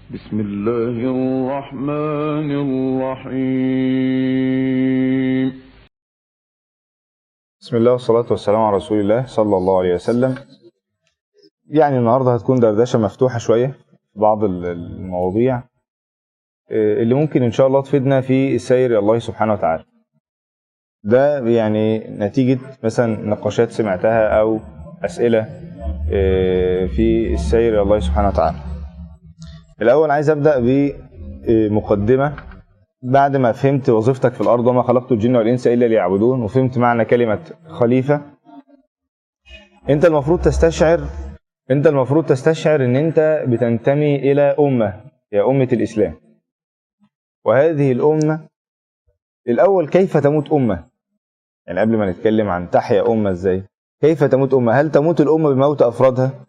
بسم الله الرحمن الرحيم بسم الله والصلاة والسلام على رسول الله صلى الله عليه وسلم يعني النهاردة هتكون دردشة مفتوحة شوية في بعض ال- المواضيع آه، اللي ممكن إن شاء الله تفيدنا في السير إلى الله سبحانه وتعالى ده يعني نتيجة مثلا نقاشات سمعتها أو أسئلة آه، في السير إلى الله سبحانه وتعالى الأول عايز أبدأ بمقدمة بعد ما فهمت وظيفتك في الارض وما خلقت الجن والانس الا ليعبدون وفهمت معنى كلمه خليفه انت المفروض تستشعر انت المفروض تستشعر ان انت بتنتمي الى امه هي امه الاسلام وهذه الامه الاول كيف تموت امه يعني قبل ما نتكلم عن تحيا امه ازاي كيف تموت امه هل تموت الامه بموت افرادها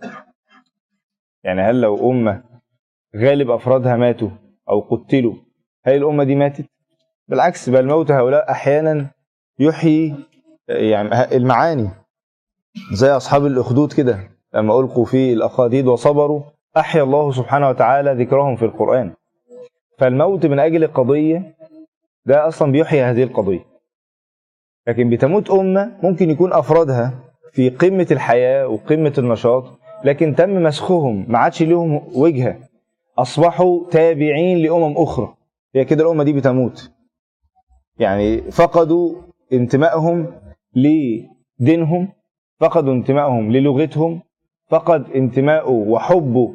يعني هل لو امه غالب افرادها ماتوا او قتلوا هل الأمة دي ماتت؟ بالعكس بل موت هؤلاء أحيانا يحيي يعني المعاني زي أصحاب الأخدود كده لما ألقوا في الأخاديد وصبروا أحيا الله سبحانه وتعالى ذكرهم في القرآن فالموت من أجل قضية ده أصلا بيحيي هذه القضية لكن بتموت أمة ممكن يكون أفرادها في قمة الحياة وقمة النشاط لكن تم مسخهم ما عادش لهم وجهة أصبحوا تابعين لأمم أخرى هي كده الأمة دي بتموت يعني فقدوا انتمائهم لدينهم فقدوا انتمائهم للغتهم فقد انتمائه وحبه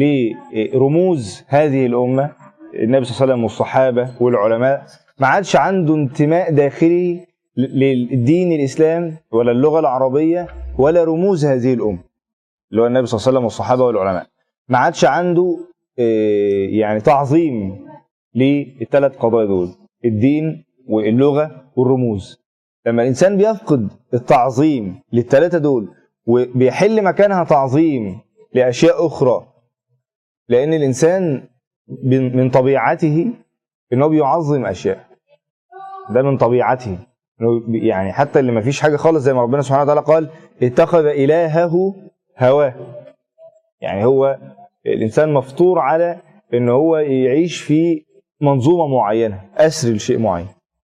لرموز هذه الأمة النبي صلى الله عليه وسلم والصحابة والعلماء ما عادش عنده انتماء داخلي للدين الإسلام ولا اللغة العربية ولا رموز هذه الأمة اللي هو النبي صلى الله عليه وسلم والصحابة والعلماء ما عادش عنده آه، يعني تعظيم للثلاث قضايا دول الدين واللغة والرموز لما الإنسان بيفقد التعظيم للثلاثة دول وبيحل مكانها تعظيم لأشياء أخرى لأن الإنسان من من طبيعته إنه بيعظم أشياء ده من طبيعته إنه بي- يعني حتى اللي ما فيش حاجة خالص زي ما ربنا سبحانه وتعالى قال اتخذ إلهه هواه يعني هو الإنسان مفطور على إن هو يعيش في منظومه معينه اسر لشيء معين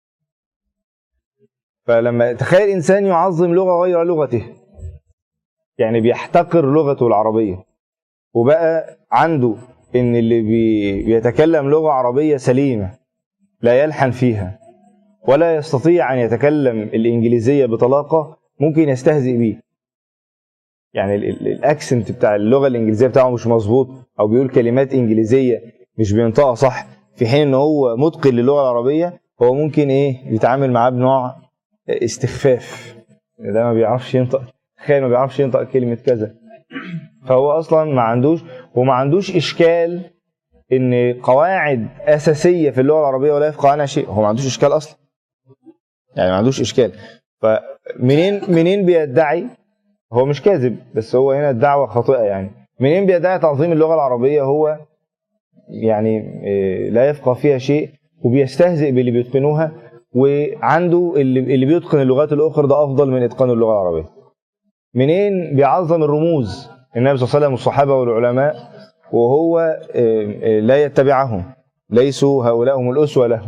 فلما تخيل انسان يعظم لغه غير لغته يعني بيحتقر لغته العربيه وبقى عنده ان اللي بي بيتكلم لغه عربيه سليمه لا يلحن فيها ولا يستطيع ان يتكلم الانجليزيه بطلاقه ممكن يستهزئ بيه يعني ال- ال- الاكسنت بتاع اللغه الانجليزيه بتاعه مش مظبوط او بيقول كلمات انجليزيه مش بينطقها صح في حين ان هو متقن للغه العربيه هو ممكن ايه يتعامل معاه بنوع استخفاف ده ما بيعرفش ينطق تخيل ما بيعرفش ينطق كلمه كذا فهو اصلا ما عندوش وما عندوش اشكال ان قواعد اساسيه في اللغه العربيه ولا يفقه عنها شيء هو ما عندوش اشكال اصلا يعني ما عندوش اشكال فمنين منين بيدعي هو مش كاذب بس هو هنا الدعوه خاطئه يعني منين بيدعي تعظيم اللغه العربيه هو يعني إيه، لا يفقه فيها شيء وبيستهزئ باللي بيتقنوها وعنده اللي, اللي بيتقن اللغات الاخرى ده افضل من اتقان اللغه العربيه. منين بيعظم الرموز النبي صلى الله عليه وسلم والصحابه والعلماء وهو إيه، إيه، لا يتبعهم ليسوا هؤلاء هم الاسوه له.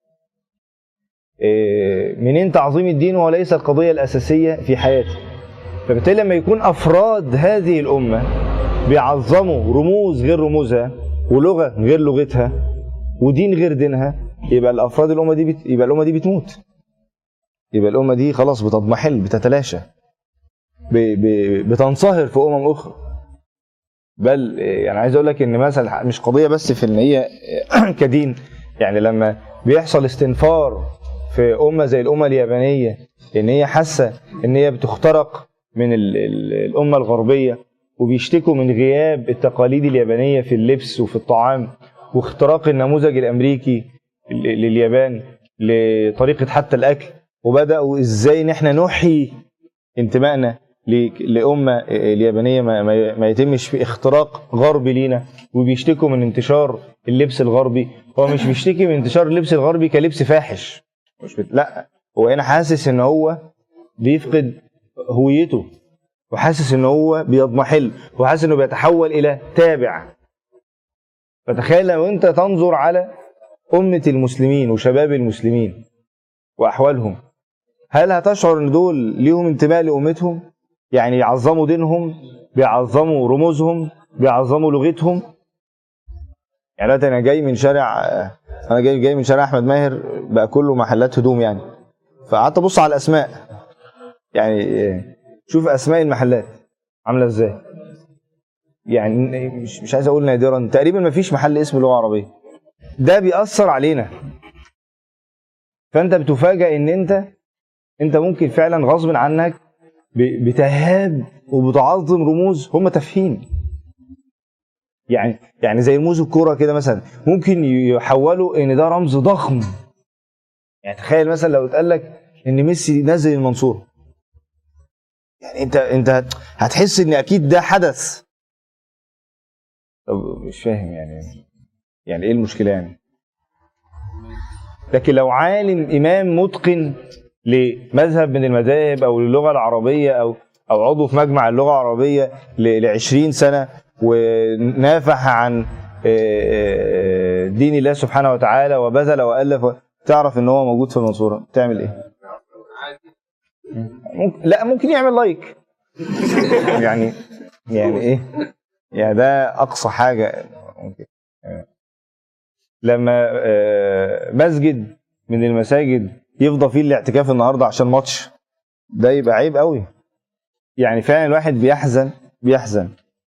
إيه، منين تعظيم الدين وهو ليس القضيه الاساسيه في حياته. فبالتالي لما يكون افراد هذه الامه بيعظموا رموز غير رموزها ولغه غير لغتها ودين غير دينها يبقى الافراد الامه دي بت... يبقى الامه دي بتموت يبقى الامه دي خلاص بتضمحل بتتلاشى ب... ب... بتنصهر في امم اخرى بل يعني عايز اقول لك ان مثلا مش قضيه بس في ان هي كدين يعني لما بيحصل استنفار في امه زي الامه اليابانيه ان هي حاسه ان هي بتخترق من ال... ال... الامه الغربيه وبيشتكوا من غياب التقاليد اليابانيه في اللبس وفي الطعام واختراق النموذج الامريكي ل- لليابان لطريقه حتى الاكل وبداوا ازاي ان احنا نحيي انتمائنا ل- لامه اليابانيه ما, ما- ما يتمش في اختراق غربي لينا وبيشتكوا من انتشار اللبس الغربي هو مش بيشتكي من انتشار اللبس الغربي كلبس فاحش مش بت... لا هو هنا حاسس ان هو بيفقد هويته وحاسس ان هو بيضمحل وحاسس انه بيتحول الى تابع فتخيل لو انت تنظر على أمة المسلمين وشباب المسلمين وأحوالهم هل هتشعر ان دول ليهم انتماء لأمتهم يعني يعظموا دينهم بيعظموا رموزهم بيعظموا لغتهم يعني دلوقتي انا جاي من شارع انا جاي جاي من شارع احمد ماهر بقى كله محلات هدوم يعني فقعدت ابص على الاسماء يعني شوف اسماء المحلات عامله ازاي يعني مش مش عايز اقول نادرا تقريبا ما فيش محل اسمه لغه عربيه ده بيأثر علينا فانت بتفاجئ ان انت انت ممكن فعلا غصب عنك ب- بتهاب وبتعظم رموز هم تافهين يعني يعني زي رموز الكوره كده مثلا ممكن يحولوا ان ده رمز ضخم يعني تخيل مثلا لو اتقال لك ان ميسي نزل المنصوره يعني انت انت هت- هتحس ان اكيد ده حدث طب مش فاهم يعني يعني ايه المشكله يعني لكن لو عالم امام متقن لمذهب من المذاهب او للغه العربيه او او عضو في مجمع اللغه العربيه ل 20 سنه ونافح عن آه، دين الله سبحانه وتعالى وبذل والف تعرف ان هو موجود في المنصوره تعمل ايه؟ ممكن لا ممكن يعمل لايك يعني يعني ايه؟ يعني ده اقصى حاجه ممكن لما آه، مسجد من المساجد يفضى فيه الاعتكاف النهارده عشان ماتش ده يبقى عيب قوي يعني فعلا الواحد بيحزن بيحزن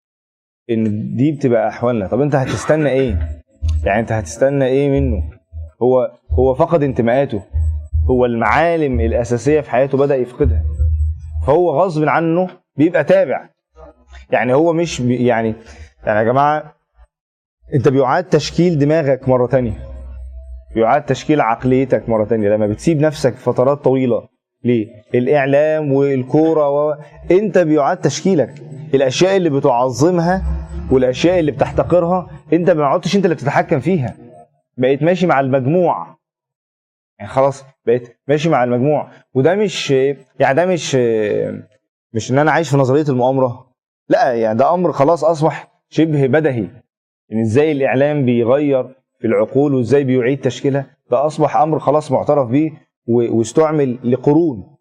ان دي بتبقى احوالنا طب انت هتستنى ايه يعني انت هتستنى ايه منه هو هو فقد انتماءاته هو المعالم الاساسيه في حياته بدا يفقدها فهو غصب عنه بيبقى تابع يعني هو مش بي يعني يعني يا جماعه انت بيعاد تشكيل دماغك مره تانية بيعاد تشكيل عقليتك مره تانية لما بتسيب نفسك فترات طويله للاعلام والكوره و... انت بيعاد تشكيلك الاشياء اللي بتعظمها والاشياء اللي بتحتقرها انت ما عدتش انت اللي بتتحكم فيها بقيت ماشي مع المجموع يعني خلاص بقيت ماشي مع المجموع وده مش يعني ده مش مش ان انا عايش في نظريه المؤامره لا يعني ده امر خلاص اصبح شبه بدهي ان ازاي الاعلام بيغير في العقول وازاي بيعيد تشكيلها ده اصبح امر خلاص معترف به و- واستعمل لقرون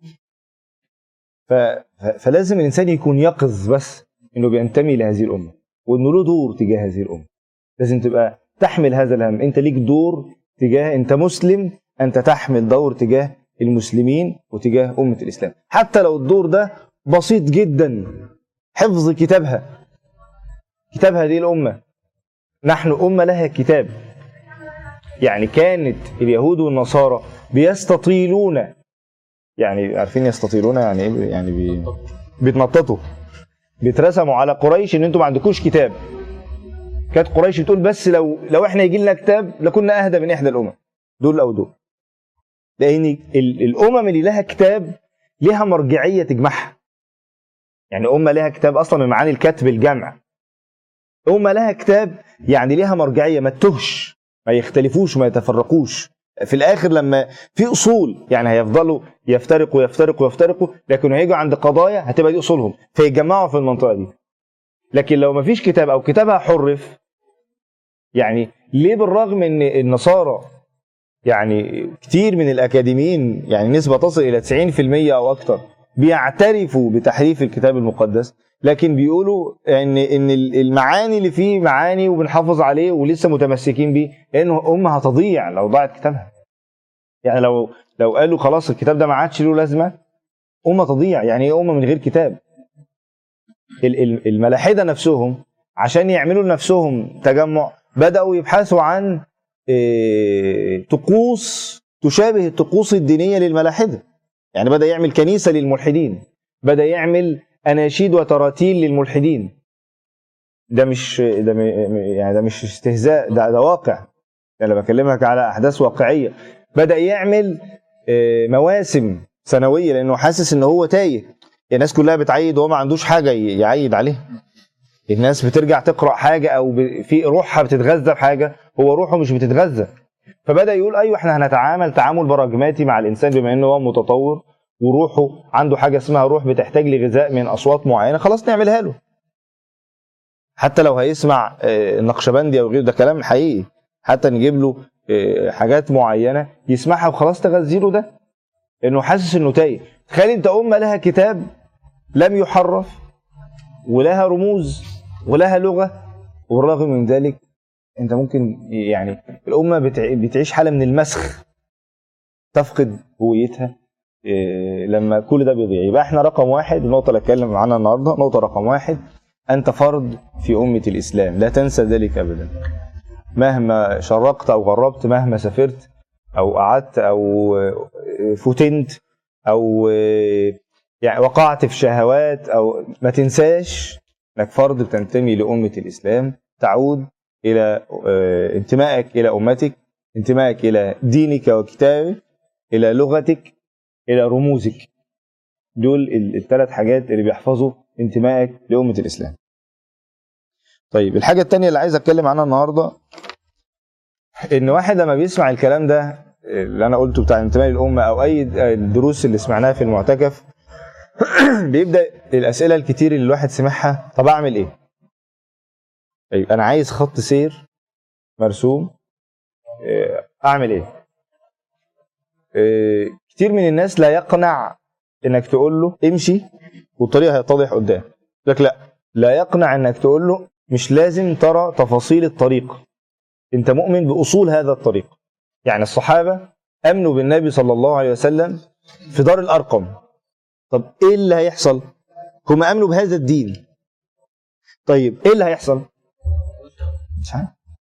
ف... ف- فلازم الانسان يكون يقظ بس انه بينتمي لهذه الامه وانه له دور تجاه هذه الامه لازم تبقى تحمل هذا الهم انت ليك دور تجاه انت مسلم انت تحمل دور تجاه المسلمين وتجاه امه الاسلام حتى لو الدور ده بسيط جدا حفظ كتابها كتاب هذه الامه نحن امه لها كتاب يعني كانت اليهود والنصارى بيستطيلون يعني عارفين يستطيلون يعني ايه يعني بي... بيتنططوا بيترسموا على قريش ان انتوا ما عندكوش كتاب كانت قريش بتقول بس لو لو احنا يجي لنا كتاب لكنا اهدى من احدى الامم دول او دول لان ال- الامم اللي لها كتاب لها مرجعيه تجمعها يعني امه لها كتاب اصلا من معاني الكتب الجمع امه لها كتاب يعني لها مرجعيه ما تتهش ما يختلفوش ما يتفرقوش في الاخر لما في اصول يعني هيفضلوا يفترقوا يفترقوا يفترقوا لكن هيجوا عند قضايا هتبقى دي اصولهم فيتجمعوا في المنطقه دي لكن لو ما فيش كتاب او كتابها حرف يعني ليه بالرغم ان النصارى يعني كتير من الاكاديميين يعني نسبه تصل الى 90% او اكتر بيعترفوا بتحريف الكتاب المقدس لكن بيقولوا ان ان المعاني اللي فيه معاني وبنحافظ عليه ولسه متمسكين بيه لانه امه هتضيع لو ضاعت كتابها يعني لو لو قالوا خلاص الكتاب ده ما عادش له لازمه امه تضيع يعني ايه امه من غير كتاب ال- ال- الملاحده نفسهم عشان يعملوا لنفسهم تجمع بداوا يبحثوا عن إيه، طقوس تشابه الطقوس الدينيه للملاحده يعني بدا يعمل كنيسه للملحدين بدا يعمل اناشيد وتراتيل للملحدين ده مش ده م- يعني ده مش استهزاء ده ده واقع يعني انا بكلمك على احداث واقعيه بدا يعمل آه، مواسم سنويه لانه حاسس ان هو تايه الناس كلها بتعيد وهو ما عندوش حاجه ي- يعيد عليها الناس بترجع تقرا حاجه او ب- في روحها بتتغذى بحاجه هو روحه مش بتتغذى فبدا يقول ايوه احنا هنتعامل تعامل براجماتي مع الانسان بما انه هو متطور وروحه عنده حاجه اسمها روح بتحتاج لغذاء من اصوات معينه خلاص نعملها له حتى لو هيسمع آه، النقشبندي او غيره ده كلام حقيقي حتى نجيب له آه، حاجات معينه يسمعها وخلاص تغذي له ده انه حاسس انه تايه تخيل انت امه لها كتاب لم يحرف ولها رموز ولها لغه وبالرغم من ذلك انت ممكن يعني الامه بتع- بتعيش حاله من المسخ تفقد هويتها إيه، لما كل ده بيضيع يبقى احنا رقم واحد النقطه اللي اتكلم عنها النهارده نقطه رقم واحد انت فرد في امه الاسلام لا تنسى ذلك ابدا مهما شرقت او غربت مهما سافرت او قعدت او آه، فتنت او آه، يعني وقعت في شهوات او ما تنساش انك فرد بتنتمي لامه الاسلام تعود الى آه، انتمائك الى امتك انتمائك الى دينك وكتابك الى لغتك الى رموزك دول الثلاث حاجات اللي بيحفظوا انتمائك لامه الاسلام طيب الحاجه الثانيه اللي عايز اتكلم عنها النهارده ان واحد لما بيسمع الكلام ده اللي انا قلته بتاع انتماء للامه او اي الدروس اللي سمعناها في المعتكف بيبدا الاسئله الكتير اللي الواحد سمعها طب اعمل ايه؟ طيب انا عايز خط سير مرسوم إيه، اعمل ايه؟ إيه، كتير من الناس لا يقنع انك تقول له امشي والطريق هيتضح قدام لك لا لا يقنع انك تقول له مش لازم ترى تفاصيل الطريق انت مؤمن باصول هذا الطريق يعني الصحابه امنوا بالنبي صلى الله عليه وسلم في دار الارقم طب ايه اللي هيحصل هم امنوا بهذا الدين طيب ايه اللي هيحصل مش عارف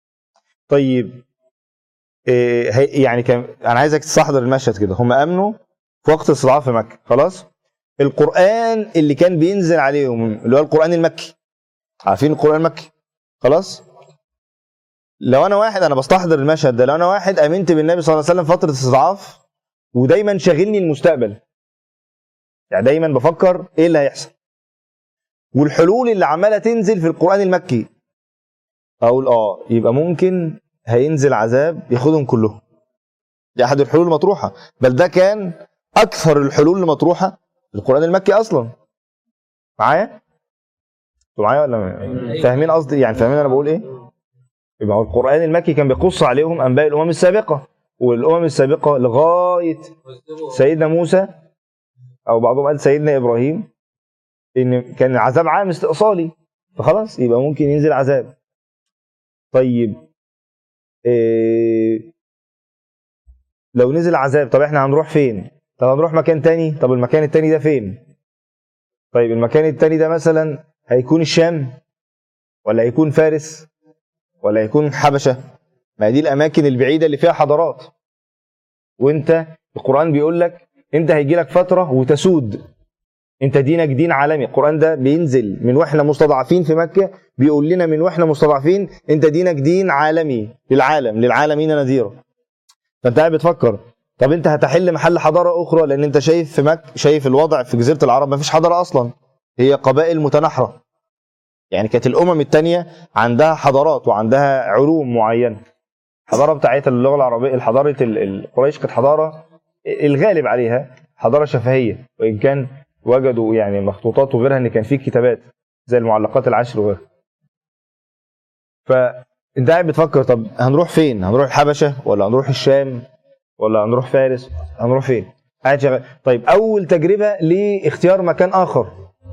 طيب إيه هي- يعني كان انا عايزك تستحضر المشهد كده هم امنوا في وقت استضعاف مكه خلاص القران اللي كان بينزل عليهم اللي هو القران المكي عارفين القران المكي خلاص لو انا واحد انا بستحضر المشهد ده لو انا واحد امنت بالنبي صلى الله عليه وسلم فتره استضعاف ودايما شاغلني المستقبل يعني دايما بفكر ايه اللي هيحصل والحلول اللي عماله تنزل في القران المكي اقول اه يبقى ممكن هينزل عذاب ياخدهم كلهم دي احد الحلول المطروحه بل ده كان اكثر الحلول المطروحه في القران المكي اصلا معايا انتوا معايا ولا ما- فاهمين قصدي يعني فاهمين انا بقول ايه يبقى هو القران المكي كان بيقص عليهم انباء الامم السابقه والامم السابقه لغايه سيدنا موسى او بعضهم قال سيدنا ابراهيم ان كان العذاب عام استئصالي فخلاص يبقى ممكن ينزل عذاب طيب إيه لو نزل عذاب طب احنا هنروح فين طب هنروح مكان تاني طب المكان التاني ده فين طيب المكان التاني ده مثلا هيكون الشام ولا هيكون فارس ولا هيكون حبشه ما هي دي الاماكن البعيده اللي فيها حضارات وانت القران بيقول لك انت هيجي لك فتره وتسود انت دينك دين عالمي القران ده بينزل من واحنا مستضعفين في مكه بيقول لنا من واحنا مستضعفين انت دينك دين عالمي للعالم للعالمين نذيرا فانت قاعد بتفكر طب انت هتحل محل حضاره اخرى لان انت شايف في مكه شايف الوضع في جزيره العرب ما فيش حضاره اصلا هي قبائل متناحره يعني كانت الامم التانية عندها حضارات وعندها علوم معينه الحضاره بتاعتها اللغه العربيه الحضاره ال- ال- قريش كانت حضاره الغالب عليها حضاره شفهيه وان كان وجدوا يعني مخطوطات وغيرها ان كان في كتابات زي المعلقات العشر وغيرها فانت قاعد بتفكر طب هنروح فين هنروح الحبشه ولا هنروح الشام ولا هنروح فارس هنروح فين قاعد شغال طيب اول تجربه لاختيار مكان اخر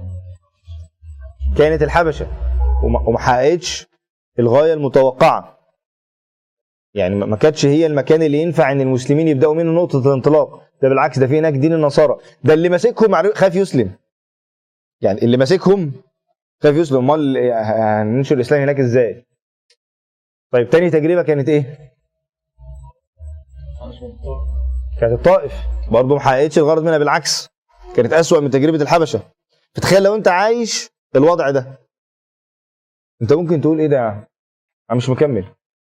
كانت الحبشه وما وما حققتش الغايه المتوقعه يعني ما ما كانتش هي المكان اللي ينفع ان المسلمين يبداوا منه نقطه الانطلاق ده بالعكس ده في هناك دين النصارى ده اللي ماسكهم عرف- خاف يسلم يعني اللي ماسكهم خاف يسلم امال هننشر الاسلام هناك ازاي طيب تاني تجربه كانت ايه كانت الطائف برضه ما حققتش الغرض منها بالعكس كانت اسوأ من تجربه الحبشه فتخيل لو انت عايش الوضع ده انت ممكن تقول ايه ده يا عم؟ انا مش مكمل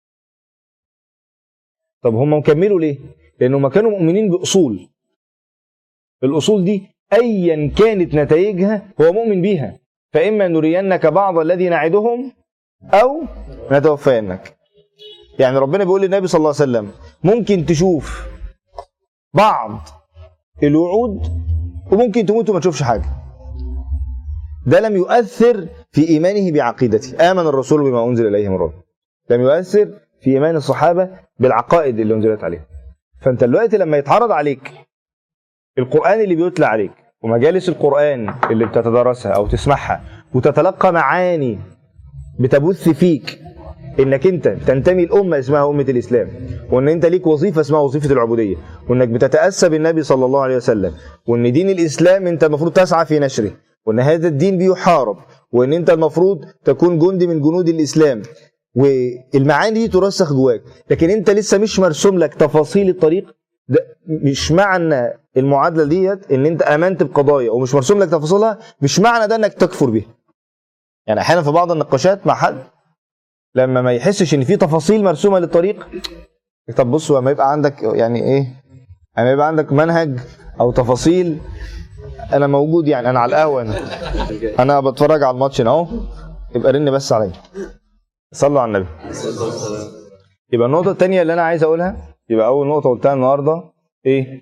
طب هم مكملوا ليه لانهم كانوا مؤمنين باصول الاصول دي ايا كانت نتائجها هو مؤمن بيها فاما نرينك بعض الذي نعدهم او نتوفينك يعني ربنا بيقول للنبي صلى الله عليه وسلم ممكن تشوف بعض الوعود وممكن تموت وما تشوفش حاجه ده لم يؤثر في ايمانه بعقيدته امن الرسول بما انزل اليه من ربه لم يؤثر في ايمان الصحابه بالعقائد اللي انزلت عليهم فانت دلوقتي لما يتعرض عليك القران اللي بيتلى عليك ومجالس القران اللي بتتدرسها او تسمعها وتتلقى معاني بتبث فيك انك انت تنتمي لامه اسمها امه الاسلام وان انت ليك وظيفه اسمها وظيفه العبوديه وانك بتتاسى بالنبي صلى الله عليه وسلم وان دين الاسلام انت المفروض تسعى في نشره وان هذا الدين بيحارب وان انت المفروض تكون جندي من جنود الاسلام والمعاني دي ترسخ جواك لكن انت لسه مش مرسوم لك تفاصيل الطريق ده مش معنى المعادله ديت ان انت امنت بقضايا ومش مرسوم لك تفاصيلها مش معنى ده انك تكفر بيها يعني احيانا في بعض النقاشات مع حد لما ما يحسش ان في تفاصيل مرسومه للطريق طب بص لما يبقى عندك يعني ايه لما يبقى عندك منهج او تفاصيل انا موجود يعني انا على القهوه أنا. انا بتفرج على الماتش هنا اهو يبقى رن بس عليا صلوا على النبي يبقى النقطه الثانيه اللي انا عايز اقولها يبقى اول نقطه قلتها النهارده ايه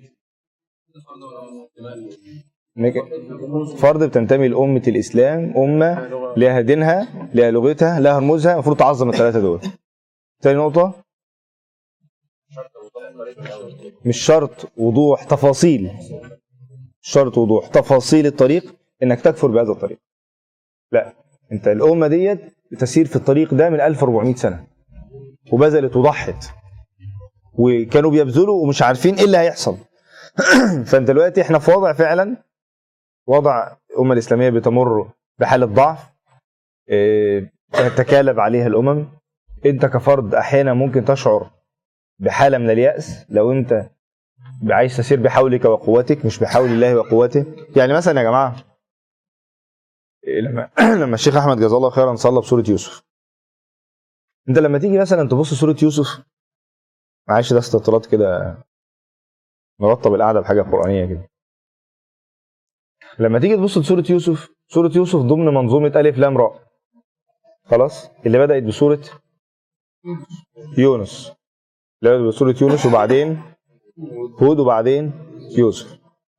إنك- فرد بتنتمي لأمة الإسلام أمة لها دينها لها لغتها لها رموزها المفروض تعظم الثلاثة دول تاني نقطة مش شرط وضوح تفاصيل مش شرط وضوح تفاصيل الطريق انك تكفر بهذا الطريق لا انت الامه ديت تسير في الطريق ده من 1400 سنه وبذلت وضحت وكانوا بيبذلوا ومش عارفين ايه اللي هيحصل فانت دلوقتي احنا في وضع فعلا وضع الامه الاسلاميه بتمر بحاله ضعف إيه، تتكالب عليها الامم انت كفرد احيانا ممكن تشعر بحاله من الياس لو انت عايز تسير بحولك وقوتك مش بحول الله وقوته يعني مثلا يا جماعه إيه، لما لما الشيخ احمد جزاه الله خيرا صلى بسوره يوسف انت لما تيجي مثلا تبص سوره يوسف معلش ده استطراد كده نرتب القعده بحاجه قرانيه كده لما تيجي تبص لسوره يوسف سوره يوسف ضمن منظومه الف لام راء خلاص اللي بدات بسوره يونس اللي بدات بسوره يونس وبعدين هود وبعدين يوسف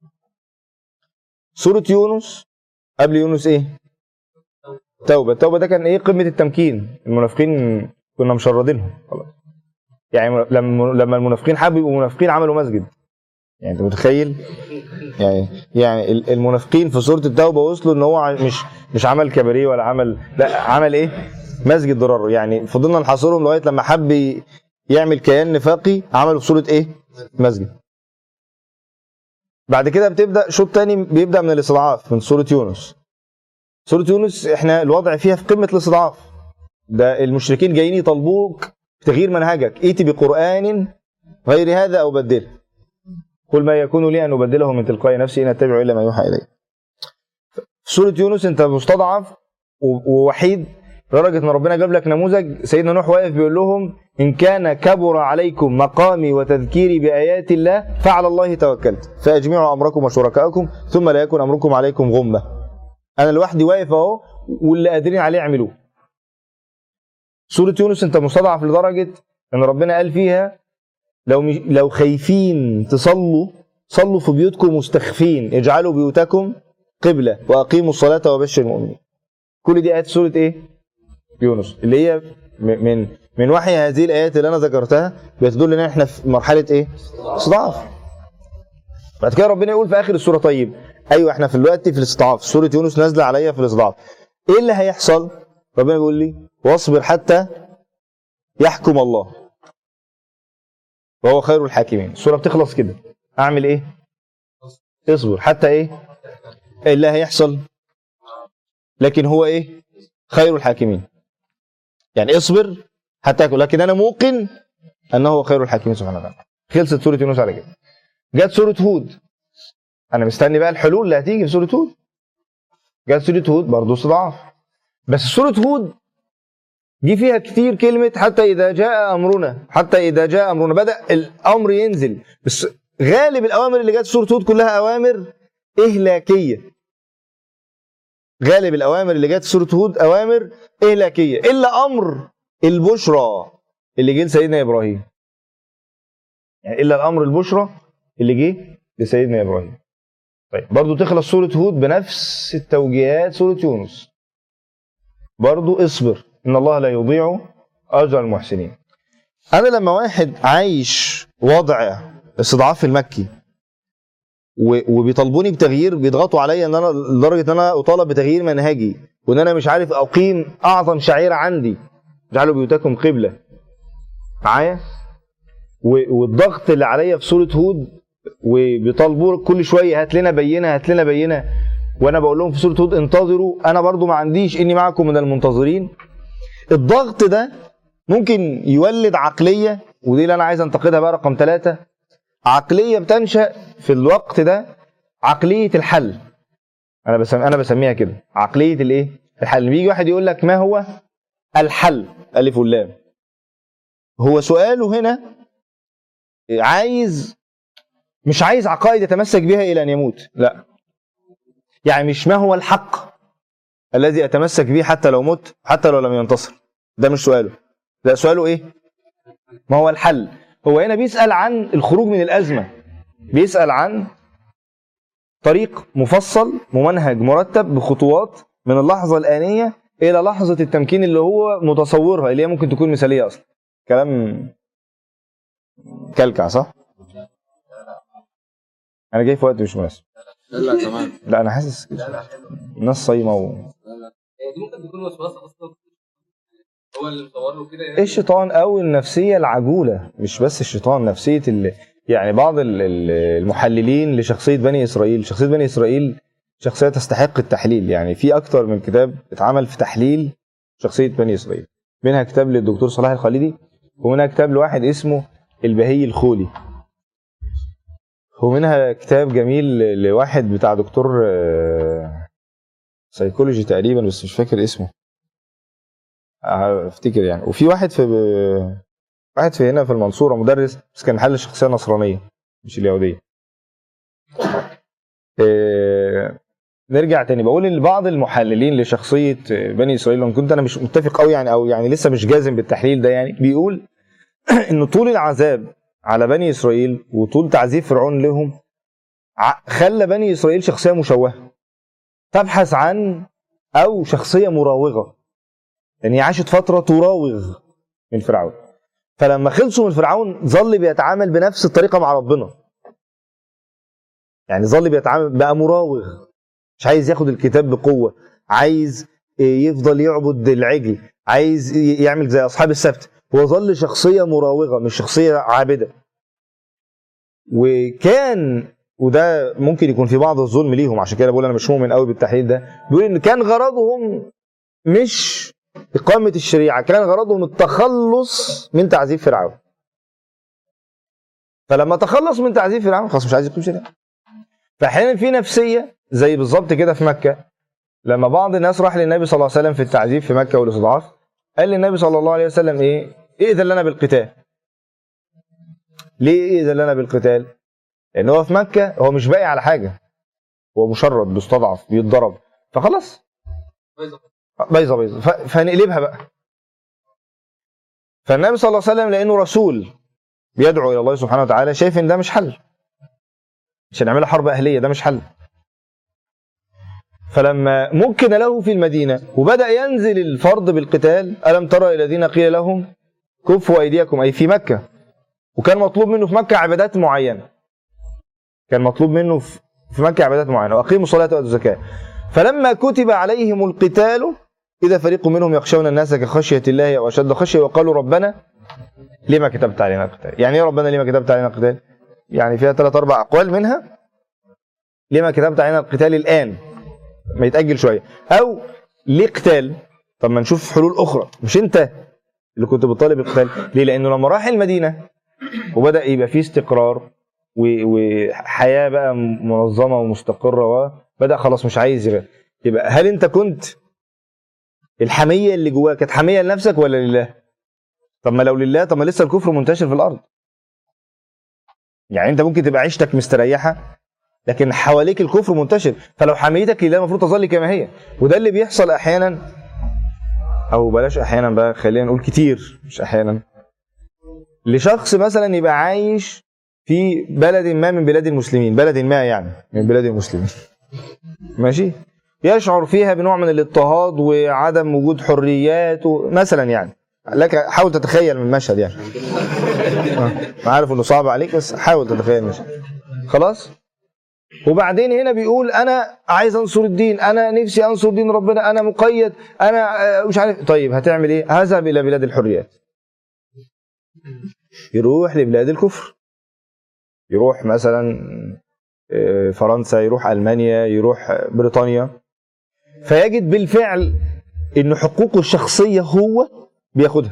سوره يونس قبل يونس ايه توبه التوبه ده كان ايه قمه التمكين المنافقين كنا مشردينهم خلاص يعني لما لما المنافقين حبوا يبقوا منافقين عملوا مسجد يعني انت متخيل يعني يعني ال- المنافقين في سوره التوبه وصلوا ان هو ع- مش مش عمل كباريه ولا عمل لا عمل ايه مسجد ضرر يعني فضلنا نحاصرهم لغايه لما حب ي- يعمل كيان نفاقي عمله في سوره ايه مسجد بعد كده بتبدا شوط تاني بيبدا من الاستضعاف من سوره يونس سوره يونس احنا الوضع فيها في قمه الاستضعاف ده المشركين جايين يطالبوك تغيير منهجك ائتي بقران غير هذا او بدله قل ما يكون لي ان ابدله من تلقاء نفسي ان اتبع الا ما يوحى الي في سوره يونس انت مستضعف و- ووحيد لدرجه ان ربنا جاب لك نموذج سيدنا نوح واقف بيقول لهم ان كان كبر عليكم مقامي وتذكيري بايات الله فعلى الله توكلت فاجمعوا امركم وشركاءكم ثم لا يكن امركم عليكم غمه انا لوحدي واقف اهو واللي قادرين عليه اعملوه سوره يونس انت مستضعف لدرجه ان ربنا قال فيها لو مش لو خايفين تصلوا صلوا في بيوتكم مستخفين اجعلوا بيوتكم قبلة وأقيموا الصلاة وبشر المؤمنين كل دي آيات سورة إيه؟ يونس اللي هي م- من من وحي هذه الآيات اللي أنا ذكرتها بتدل إن إحنا في مرحلة إيه؟ استضعاف بعد كده ربنا يقول في آخر السورة طيب أيوه إحنا في الوقت في الاستضعاف سورة يونس نازلة عليا في الاستضعاف إيه اللي هيحصل؟ ربنا بيقول لي واصبر حتى يحكم الله وهو خير الحاكمين السورة بتخلص كده أعمل إيه؟ اصبر حتى إيه؟ إيه اللي هيحصل لكن هو ايه خير الحاكمين يعني اصبر حتى يكون لكن انا موقن انه هو خير الحاكمين سبحانه وتعالى خلصت سوره يونس على كده جت سوره هود انا مستني بقى الحلول اللي هتيجي في سوره هود جت سوره هود برضه استضعاف بس سوره هود دي فيها كتير كلمة حتى إذا جاء أمرنا حتى إذا جاء أمرنا بدأ الأمر ينزل بس غالب الأوامر اللي جت في سورة هود كلها أوامر إهلاكية غالب الاوامر اللي جت في سوره هود اوامر اهلاكيه الا امر البشرى اللي جه لسيدنا ابراهيم يعني الا الامر البشرى اللي جه لسيدنا ابراهيم طيب برضو تخلص سوره هود بنفس التوجيهات سوره يونس برضو اصبر ان الله لا يضيع اجر المحسنين انا لما واحد عايش وضع استضعاف المكي و- وبيطالبوني بتغيير بيضغطوا عليا ان انا لدرجه ان انا اطالب بتغيير منهجي وان انا مش عارف اقيم اعظم شعيره عندي اجعلوا بيوتكم قبله معايا و- والضغط اللي عليا في سوره هود وبيطالبوا كل شويه هات لنا بينه هات لنا بينه وانا بقول لهم في سوره هود انتظروا انا برضو ما عنديش اني معكم من المنتظرين الضغط ده ممكن يولد عقليه ودي اللي انا عايز انتقدها بقى رقم ثلاثة عقليه بتنشا في الوقت ده عقليه الحل انا بسم انا بسميها كده عقليه الايه الحل بيجي واحد يقول لك ما هو الحل الف واللام هو سؤاله هنا عايز مش عايز عقائد يتمسك بها الى ان يموت لا يعني مش ما هو الحق الذي اتمسك به حتى لو مت حتى لو لم ينتصر ده مش سؤاله ده سؤاله ايه ما هو الحل هو هنا بيسال عن الخروج من الازمه بيسال عن طريق مفصل ممنهج مرتب بخطوات من اللحظه الانيه الى لحظه التمكين اللي هو متصورها اللي هي ممكن تكون مثاليه اصلا كلام كلكع صح انا جاي في وقت مش مناسب لا لا تمام لا انا حاسس كده. الناس صايمه و... هي دي ممكن تكون وسوسه اصلا هو اللي مصور له كده إيه الشيطان او النفسيه العجوله مش بس الشيطان نفسيه ال... يعني بعض ال- ال- المحللين لشخصيه بني اسرائيل شخصيه بني اسرائيل شخصيه تستحق التحليل يعني في اكتر من كتاب اتعمل في تحليل شخصيه بني اسرائيل منها كتاب للدكتور صلاح الخالدي ومنها كتاب لواحد اسمه البهي الخولي ومنها كتاب جميل لواحد بتاع دكتور آه، سيكولوجي تقريبا بس مش فاكر اسمه افتكر يعني وفي واحد في واحد في هنا في المنصوره مدرس بس كان محل الشخصيه النصرانيه مش اليهوديه إيه، نرجع تاني بقول ان بعض المحللين لشخصيه بني اسرائيل وان كنت انا مش متفق قوي يعني او يعني لسه مش جازم بالتحليل ده يعني بيقول ان طول العذاب على بني اسرائيل وطول تعذيب فرعون لهم ع- خلى بني اسرائيل شخصيه مشوهه تبحث عن او شخصيه مراوغه يعني هي عاشت فتره تراوغ من فرعون فلما خلصوا من فرعون ظل بيتعامل بنفس الطريقه مع ربنا يعني ظل بيتعامل بقى مراوغ مش عايز ياخد الكتاب بقوه عايز يفضل يعبد العجل عايز يعمل زي اصحاب السبت هو ظل شخصيه مراوغه مش شخصيه عابده وكان وده ممكن يكون في بعض الظلم ليهم عشان كده بقول انا مش مؤمن قوي بالتحليل ده بيقول ان كان غرضهم مش إقامة الشريعة كان غرضهم التخلص من تعذيب فرعون فلما تخلص من تعذيب فرعون خلاص مش عايز يقيم شريعة فأحيانا في نفسية زي بالظبط كده في مكة لما بعض الناس راح للنبي صلى الله عليه وسلم في التعذيب في مكة والاستضعاف قال للنبي صلى الله عليه وسلم ايه ائذن لنا بالقتال ليه ائذن لنا بالقتال لان هو في مكة هو مش باقي على حاجة هو مشرد بيستضعف بيتضرب فخلاص بيضه بيضه ف- فهنقلبها بقى فالنبي صلى الله عليه وسلم لانه رسول بيدعو الى الله سبحانه وتعالى شايف ان ده مش حل مش هنعملها حرب اهليه ده مش حل فلما مكن له في المدينه وبدا ينزل الفرض بالقتال الم ترى الى الذين قيل لهم كفوا ايديكم اي في مكه وكان مطلوب منه في مكه عبادات معينه كان مطلوب منه في في مكه عبادات معينه واقيموا الصلاه واتوا الزكاه فلما كتب عليهم القتال إذا فريق منهم يخشون الناس كخشية الله أو أشد خشية وقالوا ربنا لما كتبت علينا القتال يعني إيه ربنا لما كتبت علينا القتال يعني فيها ثلاث أربع أقوال منها لما كتبت علينا القتال الآن ما يتأجل شوية أو ليه قتال طب ما نشوف حلول أخرى مش أنت اللي كنت بتطالب القتال ليه لأنه لما راح المدينة وبدأ يبقى فيه استقرار و- وحياة بقى منظمة ومستقرة وبدأ خلاص مش عايز يبقى يبقى هل أنت كنت الحميه اللي جواك كانت حميه لنفسك ولا لله؟ طب ما لو لله طب ما لسه الكفر منتشر في الارض. يعني انت ممكن تبقى عيشتك مستريحه لكن حواليك الكفر منتشر فلو حميتك لله المفروض تظل كما هي وده اللي بيحصل احيانا او بلاش احيانا بقى خلينا نقول كتير مش احيانا لشخص مثلا يبقى عايش في بلد ما من بلاد المسلمين بلد ما يعني من بلاد المسلمين ماشي يشعر فيها بنوع من الاضطهاد وعدم وجود حريات و... مثلا يعني لك حاول تتخيل من المشهد يعني آه، أنا عارف انه صعب عليك بس حاول تتخيل المشهد خلاص وبعدين هنا بيقول انا عايز انصر الدين انا نفسي انصر دين ربنا انا مقيد انا آه، مش عارف طيب هتعمل ايه هذهب الى بلاد الحريات يروح لبلاد الكفر يروح مثلا آه، فرنسا يروح المانيا يروح آه، بريطانيا فيجد بالفعل ان حقوقه الشخصيه هو بياخدها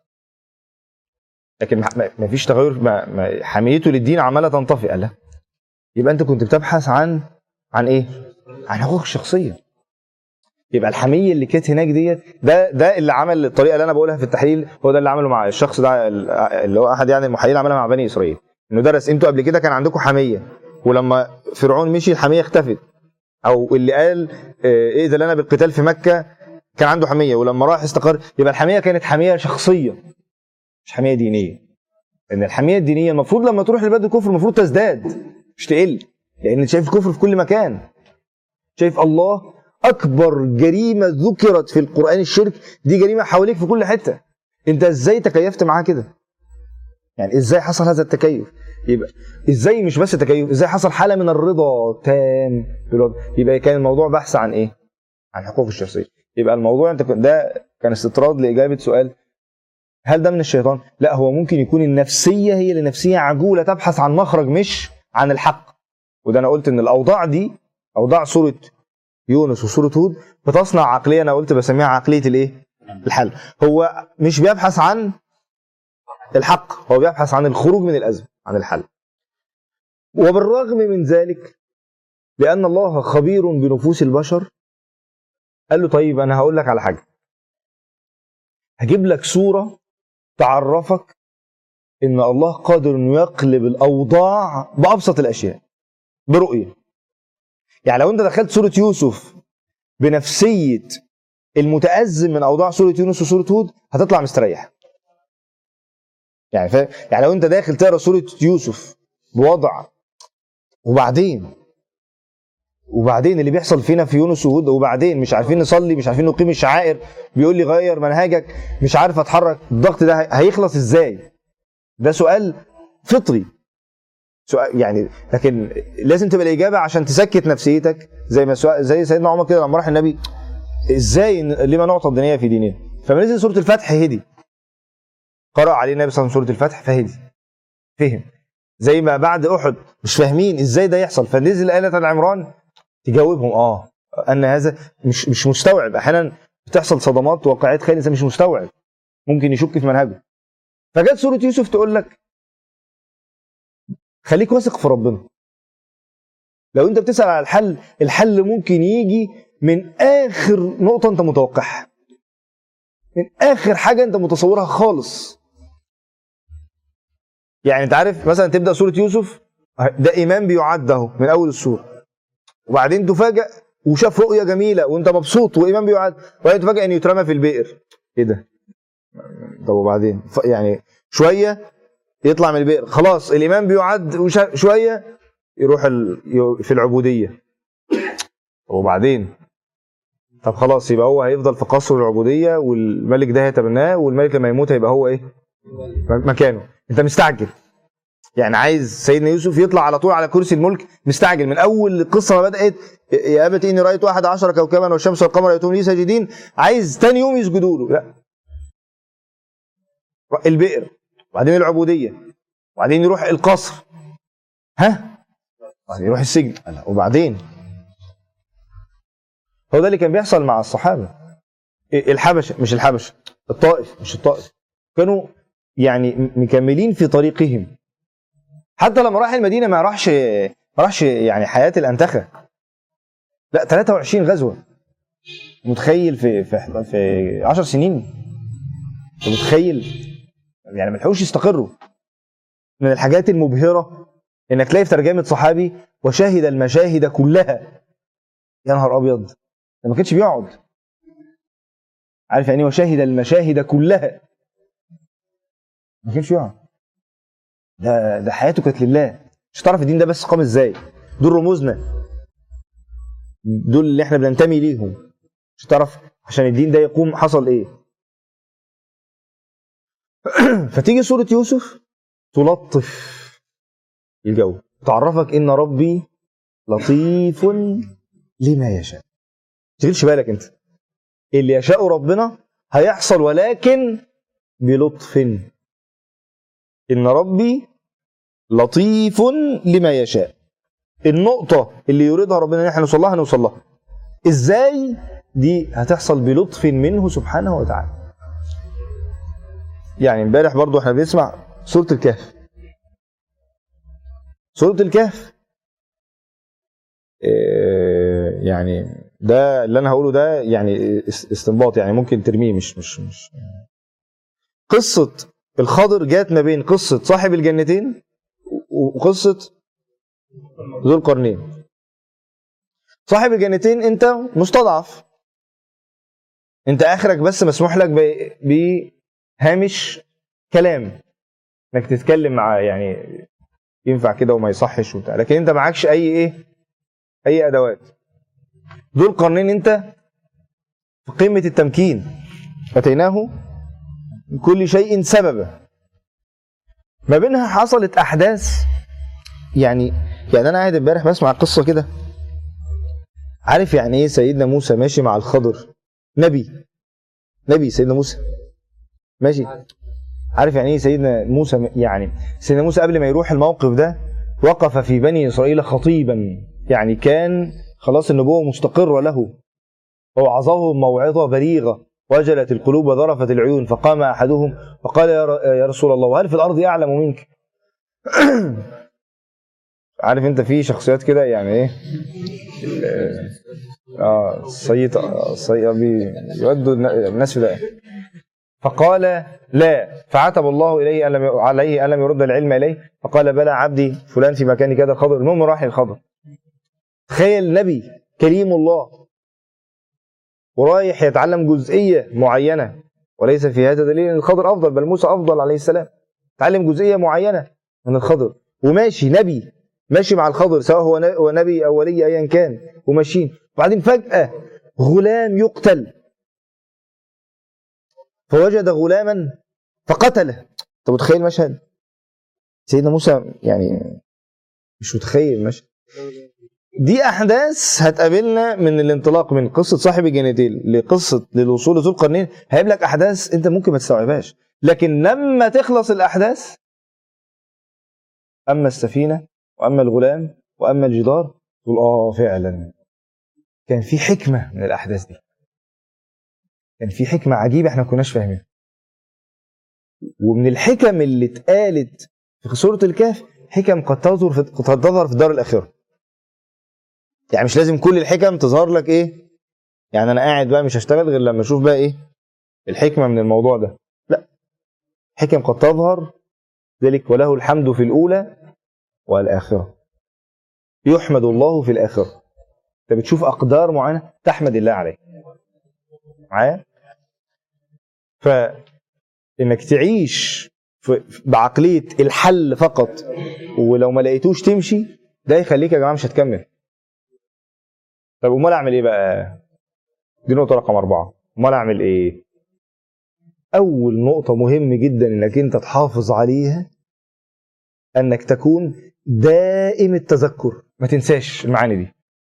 لكن ما- ما ما فيش تغير ما ما حميته للدين عماله تنطفئ لا يبقى انت كنت بتبحث عن عن ايه؟ عن حقوقك الشخصيه يبقى الحميه اللي كانت هناك ديت ده ده اللي عمل الطريقه اللي انا بقولها في التحليل هو ده اللي عمله مع الشخص ده اللي هو احد يعني المحللين عملها مع بني اسرائيل انه درس انتوا قبل كده كان عندكم حميه ولما فرعون مشي الحميه اختفت او اللي قال آه، ائذن لنا بالقتال في مكه كان عنده حميه ولما راح استقر يبقى الحميه كانت حميه شخصيه مش حميه دينيه ان الحميه الدينيه المفروض لما تروح لبلد الكفر المفروض تزداد مش تقل لان انت شايف الكفر في كل مكان شايف الله اكبر جريمه ذكرت في القران الشرك دي جريمه حواليك في كل حته انت ازاي تكيفت معاها كده يعني ازاي حصل هذا التكيف يبقى ازاي مش بس تكيف ازاي حصل حاله من الرضا تام بالوضع يبقى كان الموضوع بحث عن ايه عن حقوق الشخصيه يبقى الموضوع انت كنت- ده كان استطراد لاجابه سؤال هل ده من الشيطان لا هو ممكن يكون النفسيه هي اللي نفسيه عجوله تبحث عن مخرج مش عن الحق وده انا قلت ان الاوضاع دي اوضاع سوره يونس وسوره هود بتصنع عقليه انا قلت بسميها عقليه الايه الحل هو مش بيبحث عن الحق هو بيبحث عن الخروج من الازمه عن الحل وبالرغم من ذلك لان الله خبير بنفوس البشر قال له طيب انا هقول لك على حاجه هجيب لك صوره تعرفك ان الله قادر انه يقلب الاوضاع بابسط الاشياء برؤيه يعني لو انت دخلت سوره يوسف بنفسيه المتازم من اوضاع سوره يونس وسوره هود هتطلع مستريح يعني فاهم يعني لو انت داخل تقرا سوره يوسف بوضع وبعدين وبعدين اللي بيحصل فينا في يونس وهود وبعدين مش عارفين نصلي مش عارفين نقيم الشعائر بيقول لي غير منهجك مش عارف اتحرك الضغط ده هيخلص ازاي ده سؤال فطري سؤال يعني لكن لازم تبقى الاجابه عشان تسكت نفسيتك زي ما سؤال زي سيدنا عمر كده لما راح النبي ازاي لما نعطى الدنيا في ديننا فنزل سوره الفتح هدي قرأ عليه النبي صلى الله عليه وسلم سوره الفتح فهدي فهم زي ما بعد احد مش فاهمين ازاي ده يحصل فنزل آلة العمران تجاوبهم اه ان هذا مش مش مستوعب احيانا بتحصل صدمات واقعيات خيال الانسان مش مستوعب ممكن يشك في منهجه فجت سوره يوسف تقول لك خليك واثق في ربنا لو انت بتسال على الحل الحل ممكن يجي من اخر نقطه انت متوقعها من اخر حاجه انت متصورها خالص يعني انت عارف مثلا تبدا سوره يوسف ده امام بيعد اهو من اول السوره وبعدين تفاجئ وشاف رؤيه جميله وانت مبسوط وامام بيعد وبعدين تفاجئ انه يترمى في البئر ايه ده طب وبعدين ف- يعني شويه يطلع من البئر خلاص الامام بيعد وشا- شويه يروح ال... ي- في العبوديه وبعدين طب خلاص يبقى هو هيفضل في قصر العبوديه والملك ده هيتبناه والملك لما يموت هيبقى هو ايه م- مكانه انت مستعجل يعني عايز سيدنا يوسف يطلع على طول على كرسي الملك مستعجل من اول القصه ما بدات يا ابت اني رايت واحد عشر كوكبا والشمس والقمر ياتون لي ساجدين عايز تاني يوم يسجدوا له لا البئر وبعدين العبوديه وبعدين يروح القصر ها وبعدين يروح السجن لا، وبعدين هو ده اللي كان بيحصل مع الصحابه الحبشه مش الحبشه الطائف مش الطائف كانوا يعني م- مكملين في طريقهم حتى لما راح المدينه ما راحش ما راحش يعني حياه الانتخه لا 23 غزوه متخيل في في في 10 سنين انت متخيل يعني ما لحقوش يستقروا من الحاجات المبهره انك تلاقي في ترجمه صحابي وشهد المشاهد كلها يا نهار ابيض ده ما كانش بيقعد عارف يعني ايه وشهد المشاهد كلها ما كانش يقعد ده ده حياته كانت لله مش هتعرف الدين ده بس قام ازاي دول رموزنا دول اللي احنا بننتمي ليهم مش تعرف عشان الدين ده يقوم حصل ايه فتيجي سورة يوسف تلطف الجو تعرفك ان ربي لطيف لما يشاء تشغلش بالك انت اللي يشاء ربنا هيحصل ولكن بلطف ان ربي لطيف لما يشاء النقطة اللي يريدها ربنا ان احنا نوصل لها نوصل لها ازاي دي هتحصل بلطف منه سبحانه وتعالى يعني امبارح برضو احنا بنسمع سورة الكهف سورة الكهف إيه، يعني ده اللي انا هقوله ده يعني اس- استنباط يعني ممكن ترميه مش مش مش قصة الخضر جات ما بين قصة صاحب الجنتين وقصة ذو القرنين صاحب الجنتين انت مستضعف انت اخرك بس مسموح لك ب- بهامش كلام انك تتكلم مع يعني ينفع كده وما يصحش وبتاع لكن انت معكش اي ايه اي ادوات ذو القرنين انت في قمة التمكين اتيناه من كل شيء سببا ما بينها حصلت احداث يعني يعني انا قاعد امبارح بسمع قصه كده عارف يعني ايه سيدنا موسى ماشي مع الخضر نبي نبي سيدنا موسى ماشي عارف يعني ايه سيدنا موسى يعني سيدنا موسى قبل ما يروح الموقف ده وقف في بني اسرائيل خطيبا يعني كان خلاص النبوه مستقره له ووعظهم موعظه بليغه وجلت القلوب وذرفت العيون فقام احدهم وقال يا ر- يا رسول الله هل في الارض اعلم منك عارف انت في شخصيات كده يعني ايه ال- اه الصيط الصيط بي- يودوا الن- الناس في ده فقال لا فعتب الله اليه ان لم عليه ان لم يرد العلم اليه فقال بلى عبدي فلان في مكان كذا الخضر المهم راح الخضر تخيل نبي كريم الله ورايح يتعلم جزئيه معينه وليس في هذا دليل ان الخضر افضل بل موسى افضل عليه السلام تعلم جزئيه معينه من الخضر وماشي نبي ماشي مع الخضر سواء هو ن- هو نبي او ولي ايا كان وماشيين وبعدين فجاه غلام يقتل فوجد غلاما فقتله انت متخيل المشهد سيدنا موسى يعني مش متخيل المشهد دي احداث هتقابلنا من الانطلاق من قصه صاحب الجنتين لقصه للوصول لذو القرنين هيقابلك احداث انت ممكن ما تستوعبهاش لكن لما تخلص الاحداث اما السفينه واما الغلام واما الجدار تقول اه فعلا كان في حكمه من الاحداث دي كان في حكمه عجيبه احنا ما كناش فاهمينها ومن الحكم اللي اتقالت في سوره الكهف حكم قد تظهر في قد تظهر في الدار الاخره يعني مش لازم كل الحكم تظهر لك ايه يعني انا قاعد بقى مش هشتغل غير لما اشوف بقى ايه الحكمه من الموضوع ده لا حكم قد تظهر ذلك وله الحمد في الاولى والاخره يحمد الله في الاخره انت بتشوف اقدار معينه تحمد الله عليها معايا فانك تعيش في بعقليه الحل فقط ولو ما لقيتوش تمشي ده يخليك يا جماعه مش هتكمل طب امال اعمل ايه بقى دي نقطه رقم أربعة امال اعمل ايه اول نقطه مهم جدا انك انت تحافظ عليها انك تكون دائم التذكر ما تنساش المعاني دي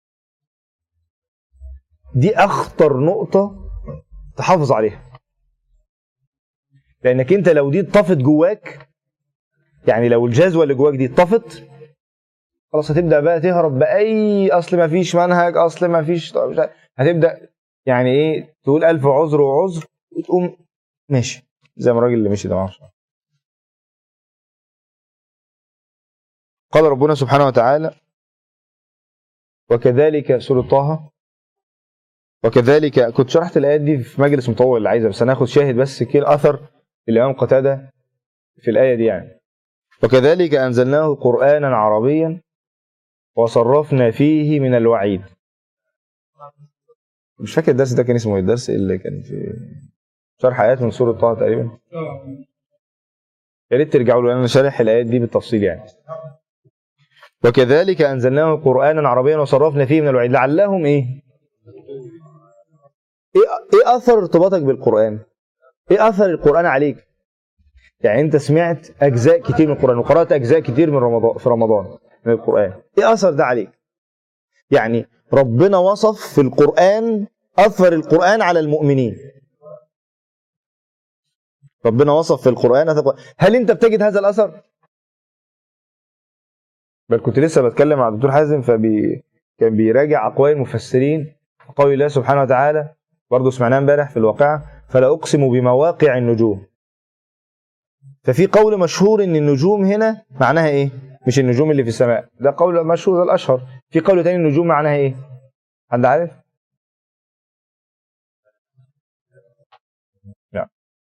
دي اخطر نقطه تحافظ عليها لانك انت لو دي اتطفت جواك يعني لو الجذوه اللي جواك دي اتطفت خلاص هتبدا بقى تهرب باي اصل ما فيش منهج اصل ما فيش طب مش عارف. هتبدا يعني ايه تقول الف عذر وعذر وتقوم ماشي زي ما الراجل اللي مشي ده معرفش قال ربنا سبحانه وتعالى وكذلك سورة طه وكذلك كنت شرحت الآيات دي في مجلس مطول اللي عايزها بس أنا هاخد شاهد بس كده أثر الإمام قتادة في الآية دي يعني وكذلك أنزلناه قرآنا عربيا وصرفنا فيه من الوعيد مش فاكر الدرس ده كان اسمه ايه الدرس اللي كان في شرح آيات من سورة طه تقريبا يا ريت ترجعوا له لأن أنا شارح الآيات دي بالتفصيل يعني وكذلك انزلناه قرانا عربيا وصرفنا فيه من الوعيد لعلهم ايه ايه ايه اثر ارتباطك بالقران ايه اثر القران عليك يعني انت سمعت اجزاء كتير من القران وقرات اجزاء كتير من رمضان في رمضان من القران ايه اثر ده عليك يعني ربنا وصف في القران اثر القران على المؤمنين ربنا وصف في القران أثر القرآن. هل انت بتجد هذا الاثر بل كنت لسه بتكلم مع الدكتور حازم فبي كان بيراجع اقوال المفسرين قول الله سبحانه وتعالى برضه سمعناه امبارح في الواقعه فلا اقسم بمواقع النجوم ففي قول مشهور ان النجوم هنا معناها ايه؟ مش النجوم اللي في السماء ده قول مشهور ده الاشهر في قول تاني النجوم معناها ايه؟ حد عارف؟ لا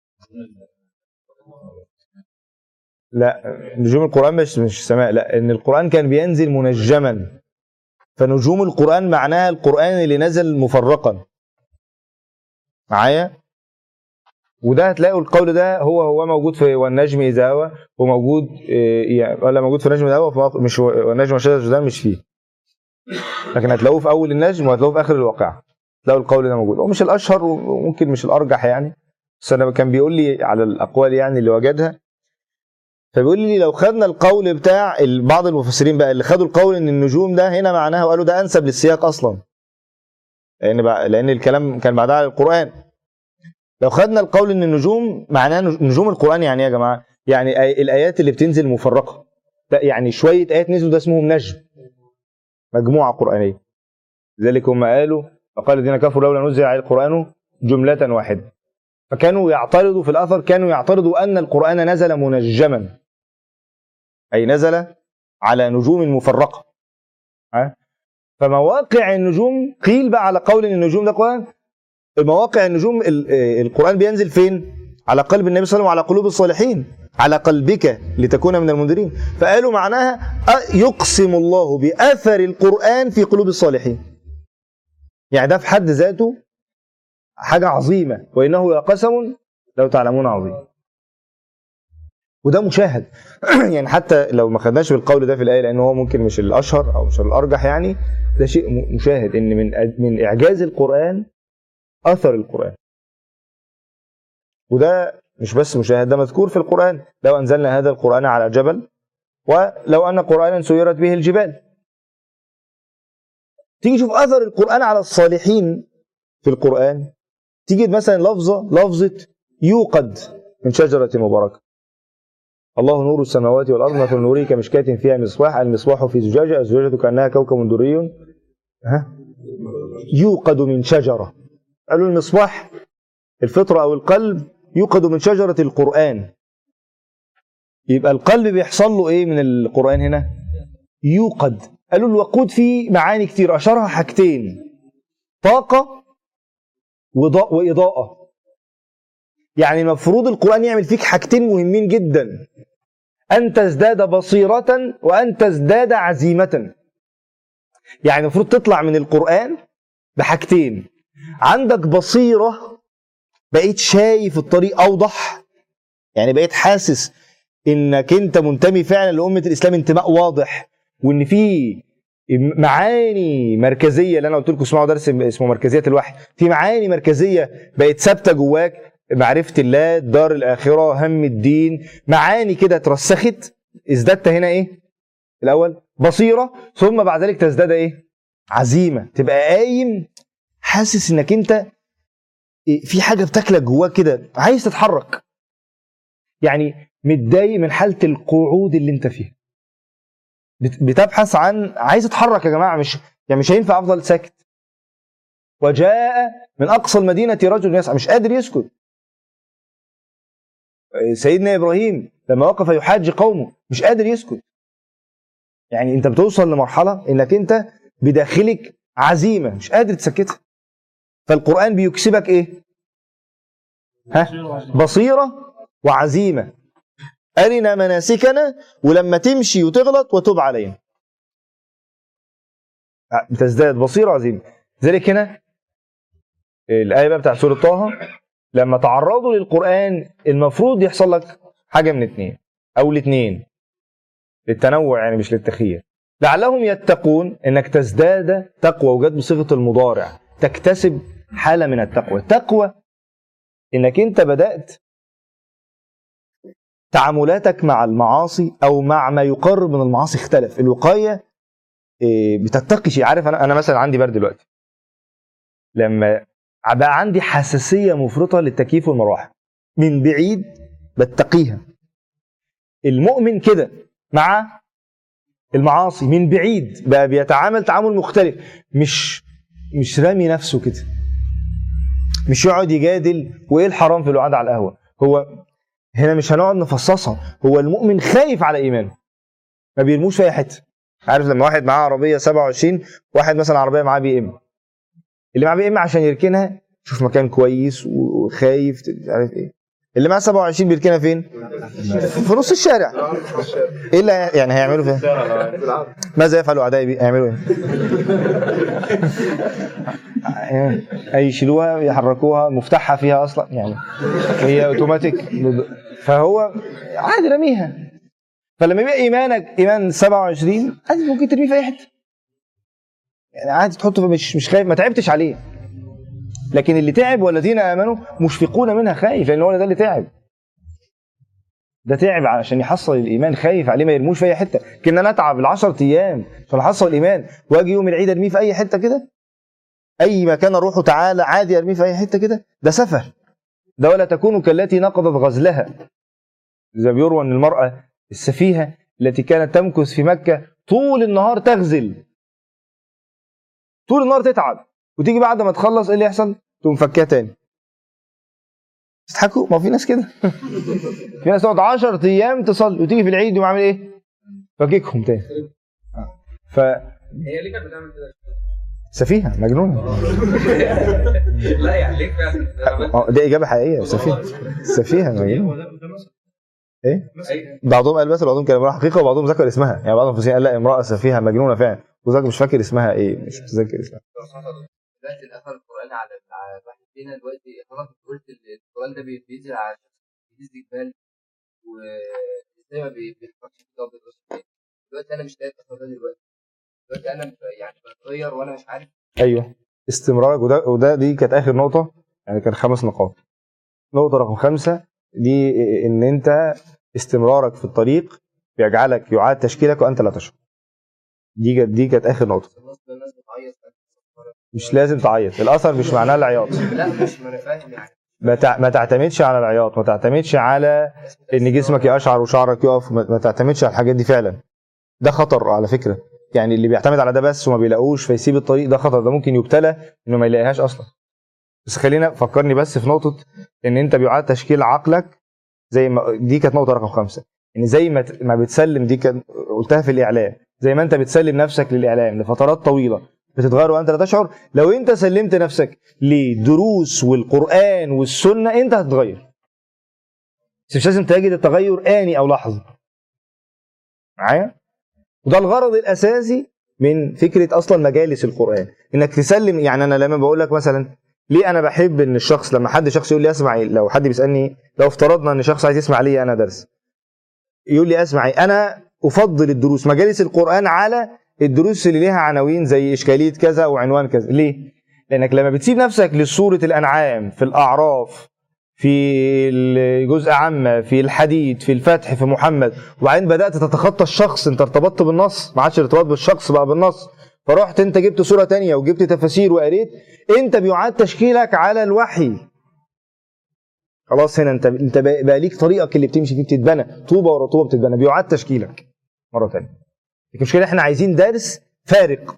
لا نجوم القرآن مش مش السماء لا ان القرآن كان بينزل منجما فنجوم القرآن معناها القرآن اللي نزل مفرقا معايا وده هتلاقوا القول ده هو هو موجود في والنجم اذا هوى وموجود إيه، يعني ولا موجود في النجم اذا هوى في مواقع- مش والنجم وشجر الجدال مش فيه لكن هتلاقوه في اول النجم وهتلاقوه في اخر الواقعه تلاقوا القول ده موجود هو مش الاشهر وممكن مش الارجح يعني بس انا كان بيقول لي على الاقوال يعني اللي وجدها فبيقول لي لو خدنا القول بتاع ال- بعض المفسرين بقى اللي خدوا القول ان النجوم ده هنا معناها وقالوا ده انسب للسياق اصلا لان بقى لان الكلام كان بعدها على القران لو خدنا القول ان النجوم معناها نج- نجوم القران يعني إيه يا جماعه يعني آي- الايات اللي بتنزل مفرقه لا يعني شويه ايات نزلوا ده اسمهم نجم مجموعه قرانيه لذلك هم قالوا فقال الذين كفروا لولا نزل عليه القران جمله واحده فكانوا يعترضوا في الاثر كانوا يعترضوا ان القران نزل منجما اي نزل على نجوم مفرقه ها؟ فمواقع النجوم قيل بقى على قول ان النجوم ده قران مواقع النجوم ال- آه، القران بينزل فين على قلب النبي صلى الله عليه وسلم وعلى قلوب الصالحين على قلبك لتكون من المنذرين فقالوا معناها أ- يقسم الله باثر القران في قلوب الصالحين يعني ده في حد ذاته حاجه عظيمه وانه لقسم لو تعلمون عظيم وده مشاهد يعني حتى لو ما خدناش بالقول ده في الايه لان هو ممكن مش الاشهر او مش الارجح يعني ده شيء م- مشاهد ان من أ- من اعجاز القران اثر القران وده مش بس مشاهد ده مذكور في القران لو انزلنا هذا القران على جبل ولو ان قرانا سيرت به الجبال تيجي تشوف اثر القران على الصالحين في القران تيجي مثلا لفظه لفظه يوقد من شجره مباركه الله نور السماوات والارض مثل نوره كمشكاة فيها مصباح المصباح في زجاجه الزجاجه كانها كوكب دري ها يوقد من شجره قالوا المصباح الفطره او القلب يوقد من شجره القران يبقى القلب بيحصل له ايه من القران هنا يوقد قالوا الوقود فيه معاني كتير اشهرها حاجتين طاقه وضاء واضاءه يعني المفروض القران يعمل فيك حاجتين مهمين جدا ان تزداد بصيره وان تزداد عزيمه يعني المفروض تطلع من القران بحاجتين عندك بصيره بقيت شايف الطريق اوضح يعني بقيت حاسس انك انت منتمي فعلا لامه الاسلام انتماء واضح وان في معاني مركزيه اللي انا قلت لكم اسمعوا درس اسمه مركزيه الوحي في معاني مركزيه بقت ثابته جواك معرفه الله الدار الاخره هم الدين معاني كده اترسخت ازددت هنا ايه الاول بصيره ثم بعد ذلك تزداد ايه عزيمه تبقى قايم حاسس انك انت في حاجه بتاكلك جواك كده عايز تتحرك يعني متضايق من حاله القعود اللي انت فيها بت- بتبحث عن عايز اتحرك يا جماعه مش يعني مش هينفع افضل ساكت وجاء من اقصى المدينه رجل يسعى مش قادر يسكت سيدنا ابراهيم لما وقف يحاج قومه مش قادر يسكت يعني انت بتوصل لمرحله انك انت بداخلك عزيمه مش قادر تسكتها فالقران بيكسبك ايه ها بصيره وعزيمه ارنا مناسكنا ولما تمشي وتغلط وتب علينا بتزداد بصيره وعزيمه ذلك هنا الايه بقى بتاع سوره طه لما تعرضوا للقران المفروض يحصل لك حاجه من اتنين او الاثنين للتنوع يعني مش للتخيير لعلهم يتقون انك تزداد تقوى وجد بصيغه المضارع تكتسب حاله من التقوى التقوى انك انت بدات تعاملاتك مع المعاصي او مع ما يقرب من المعاصي اختلف الوقايه إيه، بتتقي شيء عارف انا انا مثلا عندي برد دلوقتي لما بقى عندي حساسيه مفرطه للتكييف والمروحه من بعيد بتقيها المؤمن كده مع المعاصي من بعيد بقى بيتعامل تعامل مختلف مش مش رامي نفسه كده مش يقعد يجادل وايه الحرام في القعده على القهوه هو هنا مش هنقعد نفصصها هو المؤمن خايف على ايمانه ما بيرموش في اي حته عارف لما واحد معاه عربيه 27 واحد مثلا عربيه معاه بي ام اللي معاه بي ام عشان يركنها شوف مكان كويس وخايف مش عارف ايه اللي معاه 27 بيركنها فين؟ في نص الشارع ايه اللي هي- يعني هيعملوا فيها؟ ماذا يفعلوا اعدائي بي؟ هيعملوا ايه؟ هيشيلوها يحركوها مفتاحها فيها اصلا يعني هي اوتوماتيك فهو عادي رميها فلما يبقى ايمانك ايمان 27 عادي ممكن ترميه في اي حته يعني عادي تحطه في مش مش خايف ما تعبتش عليه لكن اللي تعب والذين امنوا مشفقون منها خايف لان هو ده اللي تعب ده تعب عشان يحصل الايمان خايف عليه ما يرموش في اي حته كنا انا اتعب ال10 ايام عشان احصل الايمان واجي يوم العيد ارميه في اي حته كده اي مكان اروحه تعالى عادي ارميه في اي حته كده ده سفه ده ولا تكونوا كالتي نقضت غزلها زي ما بيروى ان المراه السفيهه التي كانت تمكث في مكه طول النهار تغزل طول النهار تتعب وتيجي بعد ما تخلص ايه اللي يحصل؟ تقوم فكها تاني تضحكوا ما في ناس كده في ناس تقعد 10 ايام تصلي وتيجي في العيد يقوم عامل ايه؟ فككهم تاني ف هي ليه كانت بتعمل كده؟ سفيهه مجنونه لا يعني ليه فعلا؟ اه دي اجابه حقيقيه سفيهه سفيهه مجنونه ايه أي- بعضهم قال بس بعضهم كان امراه حقيقه وبعضهم ذكر اسمها يعني بعض المفسرين قال لا امراه سفيهه مجنونه فعلا وذاك مش فاكر اسمها ايه مش متذكر اسمها دلوقتي الاثر القراني على على الواحد فينا دلوقتي حضرتك قلت ال- القران ده بي- بينزل على شخص بينزل جبال وازاي ما بي- بيتفرجش في الارض الرسول دلوقتي انا مش لاقي الاثر ده دلوقتي دلوقتي انا ب- يعني بتغير وانا مش عارف ايوه استمرارك وده وده دي كانت اخر نقطه يعني كان خمس نقاط نقطه رقم خمسه دي ان انت استمرارك في الطريق بيجعلك يعاد تشكيلك وانت لا تشعر دي كانت دي كانت اخر نقطه الناس الناس بتعيط مش لازم تعيط الاثر مش معناه العياط لا مش ما انا فاهم يعني ما تع- ما تعتمدش على العياط ما تعتمدش على ان جسمك يقشعر وشعرك يقف ما ما تعتمدش على الحاجات دي فعلا ده خطر على فكره يعني اللي بيعتمد على ده بس وما بيلاقوش فيسيب الطريق ده خطر ده ممكن يبتلى انه ما يلاقيهاش اصلا بس خلينا فكرني بس في نقطه ان انت بيعاد تشكيل عقلك زي ما دي كانت نقطه رقم خمسه ان زي ما ت- ما بتسلم دي كان قلتها في الاعلام زي ما انت بتسلم نفسك للاعلام لفترات طويله بتتغير وانت لا تشعر لو انت سلمت نفسك لدروس والقران والسنه انت هتتغير بس مش لازم تجد التغير اني او لحظي معايا وده الغرض الاساسي من فكره اصلا مجالس القران انك تسلم يعني انا لما بقول لك مثلا ليه انا بحب ان الشخص لما حد شخص يقول لي اسمع إيه؟ لو حد بيسالني لو افترضنا ان شخص عايز يسمع لي انا درس يقول لي اسمع إيه؟ انا افضل الدروس مجالس القران على الدروس اللي ليها عناوين زي اشكاليه كذا وعنوان كذا ليه لانك لما بتسيب نفسك لسوره الانعام في الاعراف في الجزء عامة في الحديد في الفتح في محمد وبعدين بدأت تتخطى الشخص انت ارتبطت بالنص ما عادش ارتباط بالشخص بقى بالنص فرحت انت جبت صورة تانية وجبت تفاسير وقريت انت بيعاد تشكيلك على الوحي خلاص هنا انت انت بقى بقى ليك طريقك اللي بتمشي فيه بتتبنى طوبة ورا طوبة بتتبنى بيعاد تشكيلك مرة تانية لكن المشكلة احنا عايزين درس فارق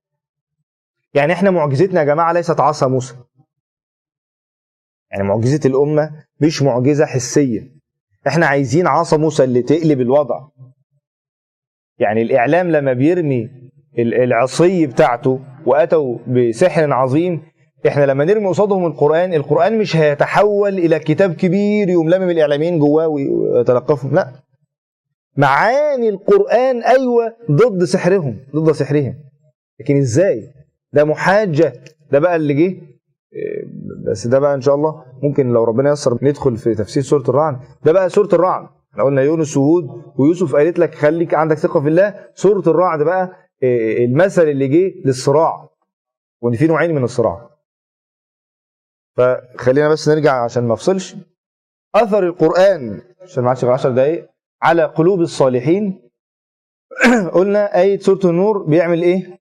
يعني احنا معجزتنا يا جماعة ليست عصا موسى يعني معجزة الأمة مش معجزة حسية احنا عايزين عصا موسى اللي تقلب الوضع يعني الإعلام لما بيرمي ال- العصي بتاعته وأتوا بسحر عظيم احنا لما نرمي قصادهم القرآن القرآن مش هيتحول إلى كتاب كبير يقوم لامم الإعلاميين جواه ويتلقفهم لا معاني القرآن أيوة ضد سحرهم ضد سحرهم لكن ازاي ده محاجة ده بقى اللي جه إيه، بس ده بقى ان شاء الله ممكن لو ربنا ييسر ندخل في تفسير سوره الرعد ده بقى سوره الرعد احنا قلنا يونس وهود ويوسف قالت لك خليك عندك ثقه في الله سوره الرعد بقى إيه، المثل اللي جه للصراع وان في نوعين من الصراع فخلينا بس نرجع عشان ما افصلش اثر القران عشان ما عادش غير 10 دقائق على قلوب الصالحين قلنا آية سورة النور بيعمل إيه؟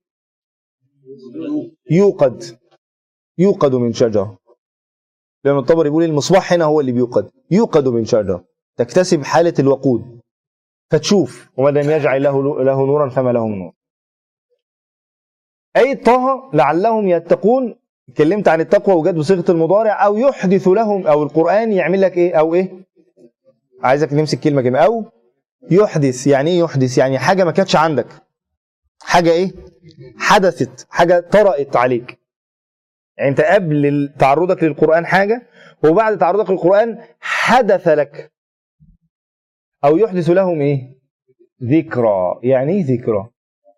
يوقد يوقد من شجرة لأن الطبري بيقول المصباح هنا هو اللي بيوقد يوقد من شجرة تكتسب حالة الوقود فتشوف وما لم يجعل له له نورا فما له من نور آية طه لعلهم يتقون اتكلمت عن التقوى وجت بصيغة المضارع أو يحدث لهم أو القرآن يعمل لك إيه أو إيه عايزك نمسك كلمة كلمة أو يحدث يعني ايه يحدث يعني حاجه ما كانتش عندك حاجه ايه حدثت حاجه طرأت عليك يعني انت قبل تعرضك للقران حاجه وبعد تعرضك للقران حدث لك او يحدث لهم ايه ذكرى يعني ايه ذكرى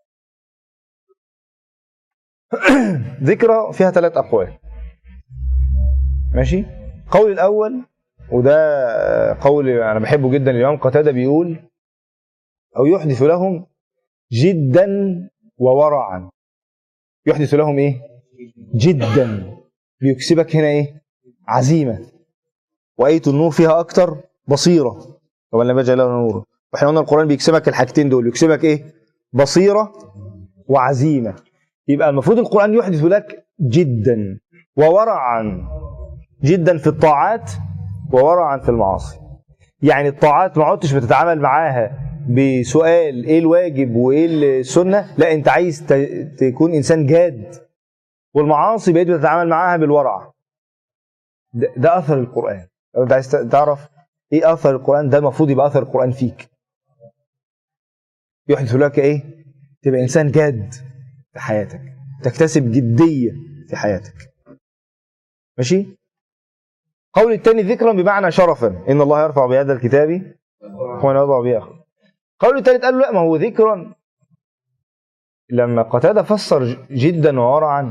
ذكرى فيها ثلاث اقوال ماشي قول الاول وده قول انا بحبه جدا الامام قتاده بيقول او يحدث لهم جدا وورعا يحدث لهم ايه جدا بيكسبك هنا ايه عزيمه وايه النور فيها اكتر بصيره ومن لم يجعل له نورا واحنا قلنا القران بيكسبك الحاجتين دول بيكسبك ايه بصيره وعزيمه يبقى المفروض القران يحدث لك جدا وورعا جدا في الطاعات وورعا في المعاصي يعني الطاعات ما عدتش بتتعامل معاها بسؤال ايه الواجب وايه السنه لا انت عايز ت- تكون انسان جاد والمعاصي بقيت بتتعامل معاها بالورع ده, ده اثر القران لو انت عايز تعرف ايه اثر القران ده المفروض يبقى اثر القران فيك يحدث لك ايه تبقى انسان جاد في حياتك تكتسب جديه في حياتك ماشي قول الثاني ذكرا بمعنى شرفا ان الله يرفع بهذا الكتاب ومن يضع به اخر قول الثالث قال له لا ما هو ذكرا لما قتاده فسر ج- جدا وورعا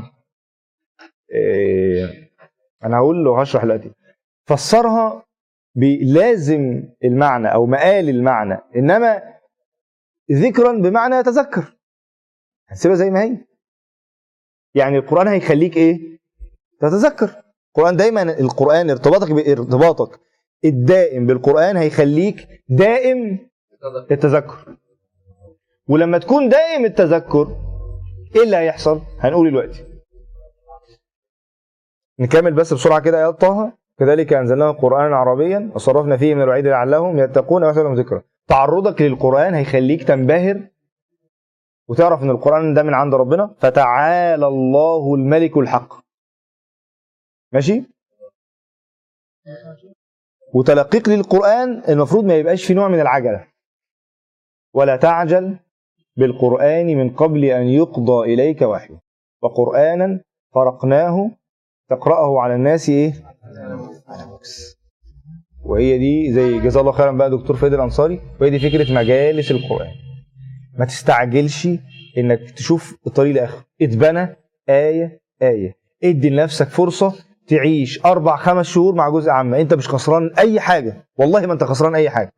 إيه انا هقول له هشرح دلوقتي فسرها بلازم المعنى او مقال المعنى انما ذكرا بمعنى يتذكر هتسيبها زي ما هي يعني القران هيخليك ايه تتذكر القران دايما القران ارتباطك بارتباطك الدائم بالقران هيخليك دائم التذكر ولما تكون دائم التذكر ايه اللي هيحصل هنقول دلوقتي نكمل بس بسرعه كده ايات طه كذلك انزلناه قرانا عربيا وصرفنا فيه من الوعيد لعلهم يتقون او يحسبون ذكرا تعرضك للقران هيخليك تنبهر وتعرف ان القران ده من عند ربنا فتعالى الله الملك الحق ماشي وتلقيك للقران المفروض ما يبقاش في نوع من العجله ولا تعجل بالقرآن من قبل أن يقضى إليك وحيه وقرآنا فرقناه تقرأه على الناس إيه؟ على مكس وهي دي زي جزاه الله خيرا بقى دكتور فادي الأنصاري وهي دي فكرة مجالس القرآن ما تستعجلش إنك تشوف الطريق لآخر اتبنى آية آية ادي لنفسك فرصة تعيش أربع خمس شهور مع جزء عامة أنت مش خسران أي حاجة والله ما أنت خسران أي حاجة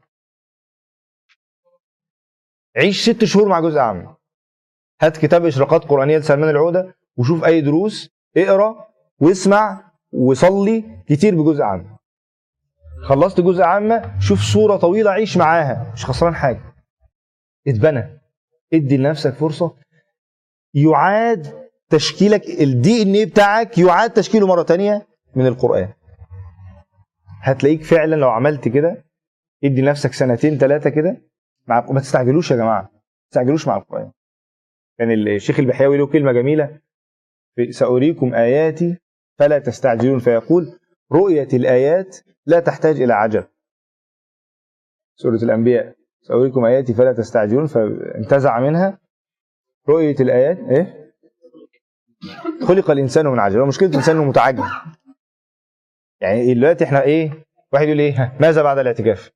عيش ست شهور مع جزء عام هات كتاب اشراقات قرانيه لسلمان العوده وشوف اي دروس اقرا واسمع وصلي كتير بجزء عام خلصت جزء عامه شوف صوره طويله عيش معاها مش خسران حاجه اتبنى ادي لنفسك فرصه يعاد تشكيلك الدي ان ايه بتاعك يعاد تشكيله مره تانية من القران هتلاقيك فعلا لو عملت كده ادي لنفسك سنتين ثلاثه كده مع ما تستعجلوش يا جماعه ما تستعجلوش مع القران كان الشيخ البحيوي له كلمه جميله في ساريكم اياتي فلا تستعجلون فيقول رؤيه الايات لا تحتاج الى عجل سوره الانبياء ساريكم اياتي فلا تستعجلون فانتزع منها رؤيه الايات ايه خلق الانسان من عجل هو مشكله الانسان انه متعجل يعني دلوقتي احنا ايه واحد يقول ايه ها، ماذا بعد الاعتكاف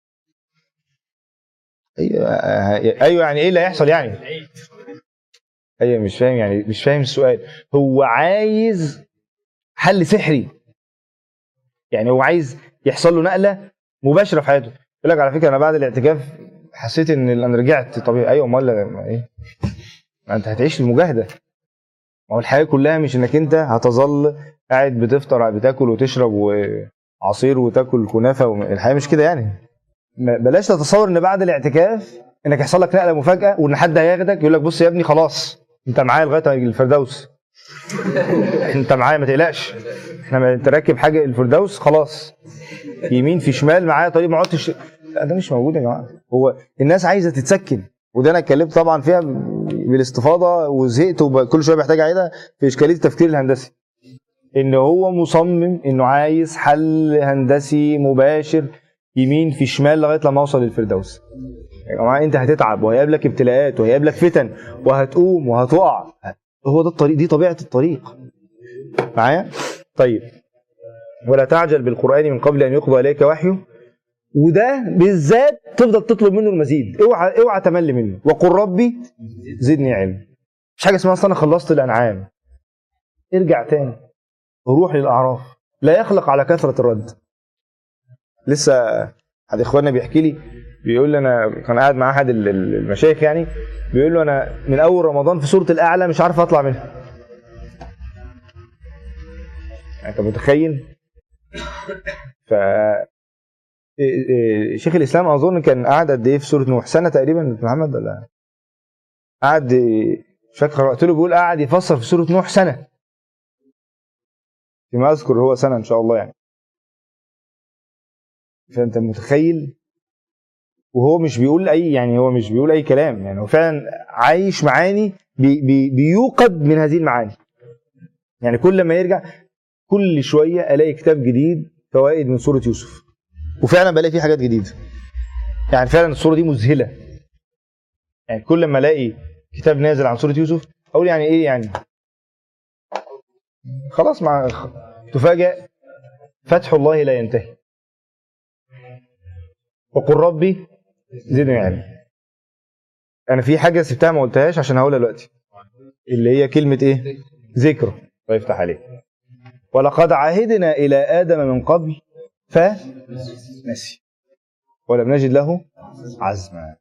ايوه ايوه يعني ايه اللي هيحصل يعني ايوه مش فاهم يعني مش فاهم السؤال هو عايز حل سحري يعني هو عايز يحصل له نقله مباشره في حياته يقول لك على فكره انا بعد الاعتكاف حسيت ان انا رجعت طبيعي ايوه امال ما ايه ما انت هتعيش المجاهده ما هو الحياه كلها مش انك انت هتظل قاعد بتفطر بتاكل وتشرب وعصير وتاكل كنافه وم- الحياه مش كده يعني ما- بلاش تتصور ان بعد الاعتكاف انك يحصل لك نقله مفاجاه وان حد هياخدك يقول لك بص يا ابني خلاص انت معايا لغايه الفردوس انت معايا ما تقلقش احنا ما انت راكب حاجه الفردوس خلاص يمين في شمال معايا طريق ما عدتش لا ده مش موجود يا جماعه هو الناس عايزه تتسكن وده انا اتكلمت طبعا فيها بالاستفاضه وزهقت وكل شويه بحتاج اعيدها في اشكاليه التفكير الهندسي ان هو مصمم انه عايز حل هندسي مباشر يمين في شمال لغايه لما اوصل للفردوس يا جماعه انت هتتعب وهيقابلك ابتلاءات وهيقابلك فتن وهتقوم وهتقع هو ده الطريق دي طبيعه الطريق معايا طيب ولا تعجل بالقران من قبل ان يقضى اليك وحيه وده بالذات تفضل تطلب منه المزيد اوعى اوعى تمل منه وقل ربي زدني علم مش حاجه اسمها اصل انا خلصت الانعام ارجع تاني روح للاعراف لا يخلق على كثره الرد لسه حد اخواننا بيحكي لي بيقول لي انا كان قاعد مع احد ال- ال- المشايخ يعني بيقول له انا من اول رمضان في سوره الاعلى مش عارف اطلع منها يعني انت متخيل ف إيه- إيه، شيخ الاسلام اظن كان قعد قد ايه في سوره نوح سنه تقريبا دكتور محمد ولا قعد إيه، مش فاكر قرات له بيقول قعد يفسر في سوره نوح سنه فيما اذكر هو سنه ان شاء الله يعني فانت متخيل وهو مش بيقول اي يعني هو مش بيقول اي كلام يعني هو فعلا عايش معاني بي بي بيوقد من هذه المعاني يعني كل ما يرجع كل شويه الاقي كتاب جديد فوائد من سوره يوسف وفعلا بلاقي فيه حاجات جديده يعني فعلا الصوره دي مذهله يعني كل ما الاقي كتاب نازل عن سوره يوسف اقول يعني ايه يعني خلاص مع تفاجأ فتح الله لا ينتهي وقل ربي زدني علم انا في حاجه سبتها ما قلتهاش عشان هقولها دلوقتي اللي هي كلمه ايه ذكر الله يفتح عليك ولقد عهدنا الى ادم من قبل فنسي ولم نجد له عزما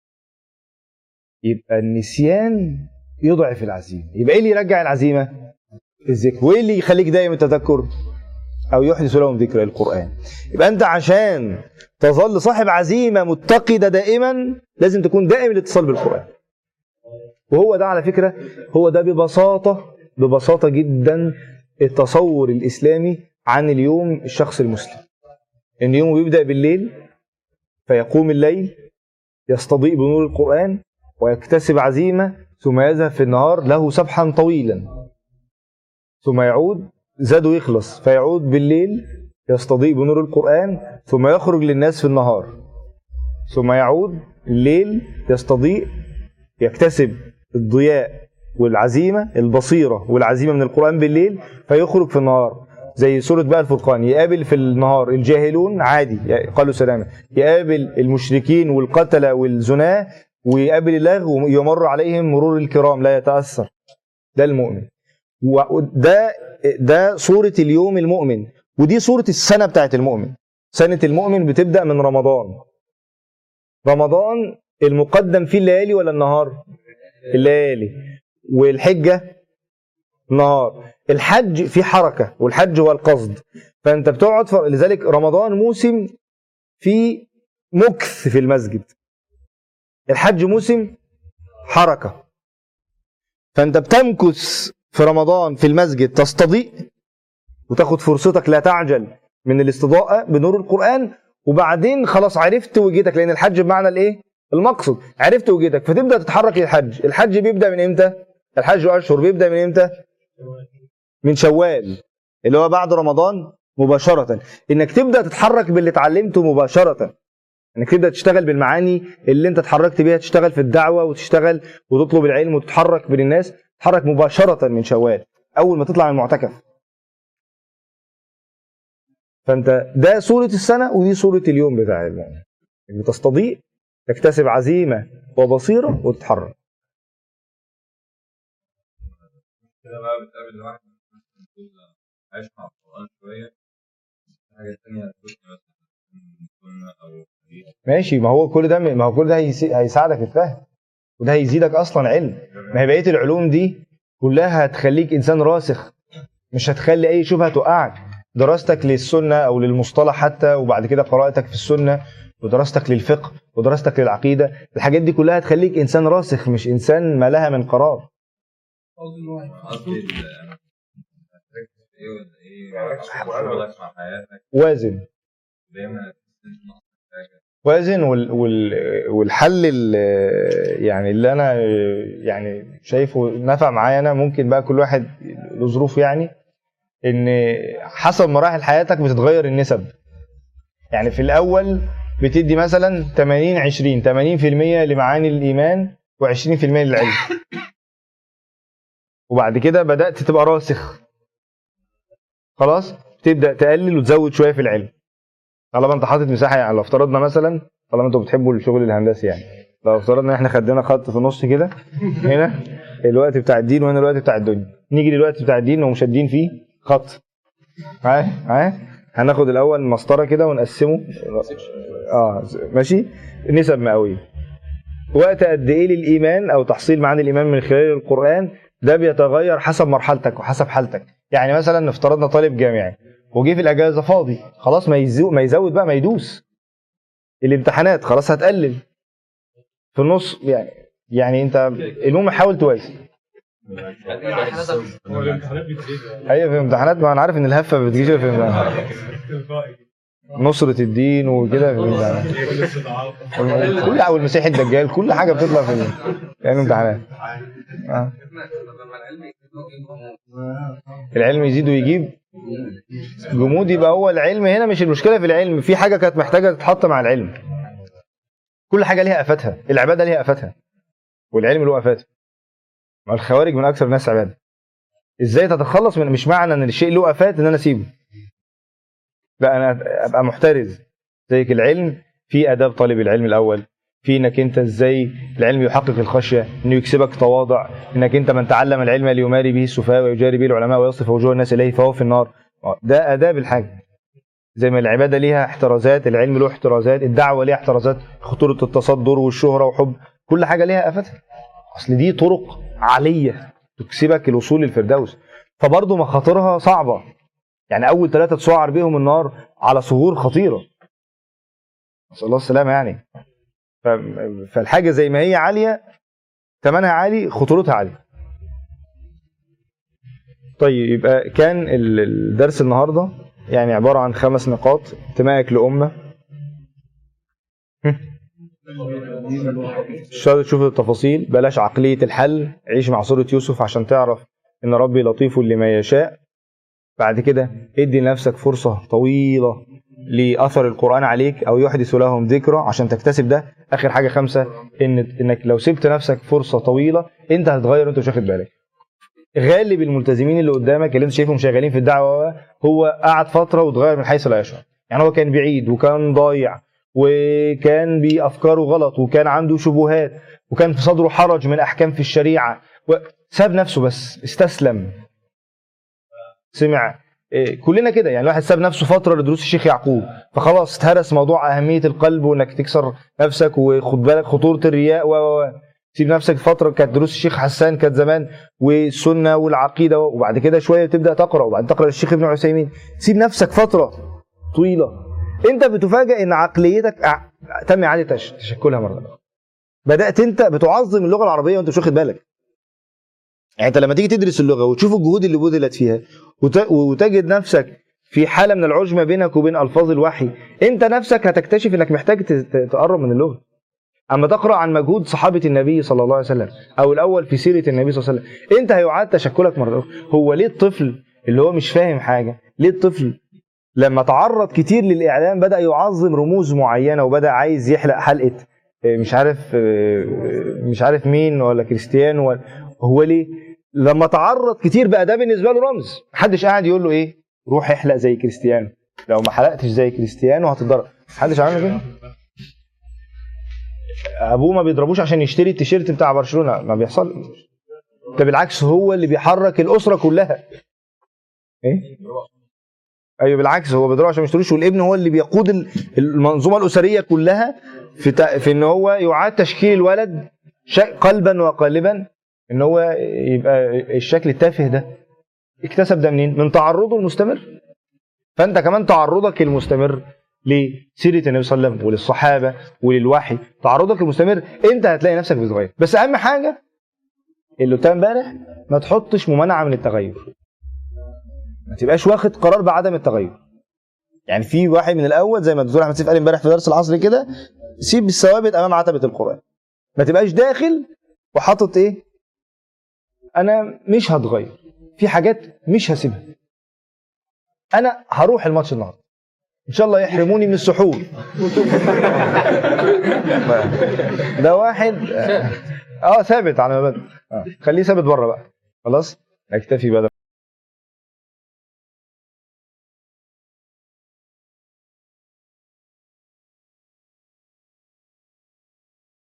يبقى النسيان يضعف العزيمه يبقى ايه اللي يرجع العزيمه الذكر وايه اللي يخليك دايم التذكر او يحدث لهم ذكر القران يبقى انت عشان تظل صاحب عزيمه متقده دائما لازم تكون دائم الاتصال بالقران وهو ده على فكره هو ده ببساطه ببساطه جدا التصور الاسلامي عن اليوم الشخص المسلم ان يومه بيبدا بالليل فيقوم الليل يستضيء بنور القران ويكتسب عزيمه ثم يذهب في النهار له سبحا طويلا ثم يعود زاده يخلص فيعود بالليل يستضيء بنور القرآن ثم يخرج للناس في النهار ثم يعود الليل يستضيء يكتسب الضياء والعزيمة البصيرة والعزيمة من القرآن بالليل فيخرج في النهار زي سورة بقى الفرقان يقابل في النهار الجاهلون عادي قالوا سلاما يقابل المشركين والقتلة والزناة ويقابل اللغو ويمر عليهم مرور الكرام لا يتأثر ده المؤمن وده ده صورة اليوم المؤمن ودي صورة السنة بتاعت المؤمن سنة المؤمن بتبدأ من رمضان رمضان المقدم فيه الليالي ولا النهار الليالي والحجة نهار الحج فيه حركة والحج هو القصد فأنت بتقعد ف... لذلك رمضان موسم فيه مكث في المسجد الحج موسم حركة فأنت بتمكث في رمضان في المسجد تستضيء وتاخد فرصتك لا تعجل من الاستضاءة بنور القرآن وبعدين خلاص عرفت وجهتك لأن الحج بمعنى الإيه؟ المقصد عرفت وجهتك فتبدأ تتحرك للحج الحج بيبدأ من إمتى؟ الحج أشهر بيبدأ من إمتى؟ من شوال اللي هو بعد رمضان مباشرة إنك تبدأ تتحرك باللي اتعلمته مباشرة انك تبدا تشتغل بالمعاني اللي انت اتحركت بيها تشتغل في الدعوه وتشتغل وتطلب العلم وتتحرك بين الناس تتحرك مباشره من شوال اول ما تطلع من المعتكف فانت ده صوره السنه ودي صوره اليوم بتاع المؤمن اللي تستضيء تكتسب عزيمه وبصيره وتتحرك كده بقى بتقابل واحد مثلا تقول عايش مع القرآن شوية حاجة تانية تقول مثلا سنة أو ماشي ما هو كل ده ما هو كل ده هيسي- هيساعدك في الفهم وده هيزيدك اصلا علم ما هي بقيه العلوم دي كلها هتخليك انسان راسخ مش هتخلي اي شبهه توقعك دراستك للسنه او للمصطلح حتى وبعد كده قراءتك في السنه ودراستك للفقه ودراستك للعقيده الحاجات دي كلها هتخليك انسان راسخ مش انسان ما لها من قرار قصدي ال- هتركز في ايه ولا ايه شغلك مع حياتك وازن دايما هتحس ناقصك حاجه وازن وال وال والحل ال- يعني اللي انا يعني شايفه نفع معايا انا ممكن بقى كل واحد له ظروف يعني ان حسب مراحل حياتك بتتغير النسب يعني في الاول بتدي مثلا 80 20 80% لمعاني الايمان و20% للعلم وبعد كده بدات تبقى راسخ خلاص تبدا تقلل وتزود شويه في العلم طالما انت حاطط مساحه يعني لو افترضنا مثلا طالما انتوا بتحبوا الشغل الهندسي يعني لو افترضنا ان احنا خدنا خط في النص كده هنا الوقت بتاع الدين وهنا الوقت بتاع الدنيا نيجي للوقت بتاع الدين ومشدين فيه خط معايا معايا هناخد الاول مسطره كده ونقسمه اه ماشي نسب مئويه وقت قد ايه للايمان او تحصيل معاني الايمان من خلال القران ده بيتغير حسب مرحلتك وحسب حالتك يعني مثلا افترضنا طالب جامعي وجه في الاجازه فاضي خلاص ما يزود ما يزود بقى ما يدوس الامتحانات خلاص هتقلل في النص يعني يعني انت المهم حاول توازن هو الامتحانات بتزيد ايوه في الامتحانات ما انا عارف ان الهفه ما بتجيش غير في الامتحانات نصرة الدين وكده في الامتحانات كل استضعاف كل والمسيح الدجال كل حاجه بتطلع في ال- يعني الامتحانات آه. لما العلم يكتبه يجيب العلم يزيد ويجيب جمود يبقى هو العلم هنا مش المشكله في العلم في حاجه كانت محتاجه تتحط مع العلم كل حاجه ليها افاتها العباده ليها افاتها والعلم له افاته ما الخوارج من اكثر الناس عباده ازاي تتخلص من مش معنى ان الشيء له افات ان انا اسيبه لا انا ابقى محترز زيك العلم في اداب طالب العلم الاول في انك انت ازاي العلم يحقق الخشيه انه يكسبك تواضع انك انت من تعلم العلم ليماري به السفهاء ويجاري به العلماء ويصف وجوه الناس اليه فهو في النار ده اداب الحاجه زي ما العباده ليها احترازات العلم له احترازات الدعوه ليها احترازات خطوره التصدر والشهره وحب كل حاجه ليها افاتها اصل دي طرق عاليه تكسبك الوصول للفردوس فبرضه مخاطرها صعبه يعني اول ثلاثه تسعر بيهم النار على صغور خطيره نسال الله السلامه يعني ف- فالحاجه زي ما هي عاليه ثمنها عالي خطورتها عاليه طيب يبقى كان ال- الدرس النهارده يعني عباره عن خمس نقاط انتمائك لامه مش شرط تشوف التفاصيل بلاش عقليه الحل عيش مع سوره يوسف عشان تعرف ان ربي لطيف لما يشاء بعد كده ادي لنفسك فرصه طويله لاثر القران عليك او يحدث لهم ذكرى عشان تكتسب ده اخر حاجه خمسه ان انك لو سبت نفسك فرصه طويله انت هتتغير وانت مش واخد بالك غالب الملتزمين اللي قدامك اللي انت شايفهم شغالين في الدعوه هو قعد فتره واتغير من حيث لا يشعر يعني هو كان بعيد وكان ضايع وكان بافكاره غلط وكان عنده شبهات وكان في صدره حرج من احكام في الشريعه ساب نفسه بس استسلم سمع إيه، كلنا كده يعني الواحد ساب نفسه فتره لدروس الشيخ يعقوب فخلاص اتهرس موضوع اهميه القلب وانك تكسر نفسك وخد بالك خطوره الرياء و و- و. سيب نفسك فتره كانت دروس الشيخ حسان كانت زمان والسنه والعقيده وبعد كده شويه تبدا تقرا وبعدين تقرا الشيخ ابن عثيمين سيب نفسك فتره طويله انت بتفاجئ ان عقليتك ع- تم اعاده تش- تشكلها مره أخرى. بدات انت بتعظم اللغه العربيه وانت مش واخد بالك يعني انت لما تيجي تدرس اللغه وتشوف الجهود اللي بذلت فيها وت- وتجد نفسك في حاله من العجمه بينك وبين الفاظ الوحي انت نفسك هتكتشف انك محتاج ت- ت- تقرب من اللغه اما تقرا عن مجهود صحابه النبي صلى الله عليه وسلم او الاول في سيره النبي صلى الله عليه وسلم انت هيعاد تشكلك مره اخرى هو ليه الطفل اللي هو مش فاهم حاجه ليه الطفل لما تعرض كتير للاعلام بدا يعظم رموز معينه وبدا عايز يحلق حلقه اه، مش عارف اه، مش عارف مين ولا كريستيانو ولا هو ليه لما تعرض كتير بقى ده بالنسبه له رمز محدش قاعد يقول له ايه روح احلق زي كريستيانو لو ما حلقتش زي كريستيانو هتتضرب محدش عمل كده ابوه ما بيضربوش عشان يشتري التيشيرت بتاع برشلونه ما بيحصل ده بالعكس هو اللي بيحرك الاسره كلها ايه ايوه بالعكس هو بيضربه عشان ما يشتروش والابن هو اللي بيقود ال- المنظومه الاسريه كلها في تا- في ان هو يعاد تشكيل الولد شا- قلبا وقالبا ان هو يبقى الشكل التافه ده اكتسب ده منين؟ من تعرضه المستمر فانت كمان تعرضك المستمر لسيره النبي صلى الله عليه وسلم وللصحابه وللوحي تعرضك المستمر انت هتلاقي نفسك بتتغير بس اهم حاجه اللي قلتها امبارح ما تحطش ممانعه من التغير ما تبقاش واخد قرار بعدم التغير يعني في واحد من الاول زي ما الدكتور احمد سيف قال امبارح في درس العصر كده سيب الثوابت امام عتبه القران ما تبقاش داخل وحاطط ايه انا مش هتغير في حاجات مش هسيبها انا هروح الماتش النهارده ان شاء الله يحرموني من السحور ده واحد اه ثابت على مبادئ آه. خليه ثابت بره بقى خلاص نكتفي بقى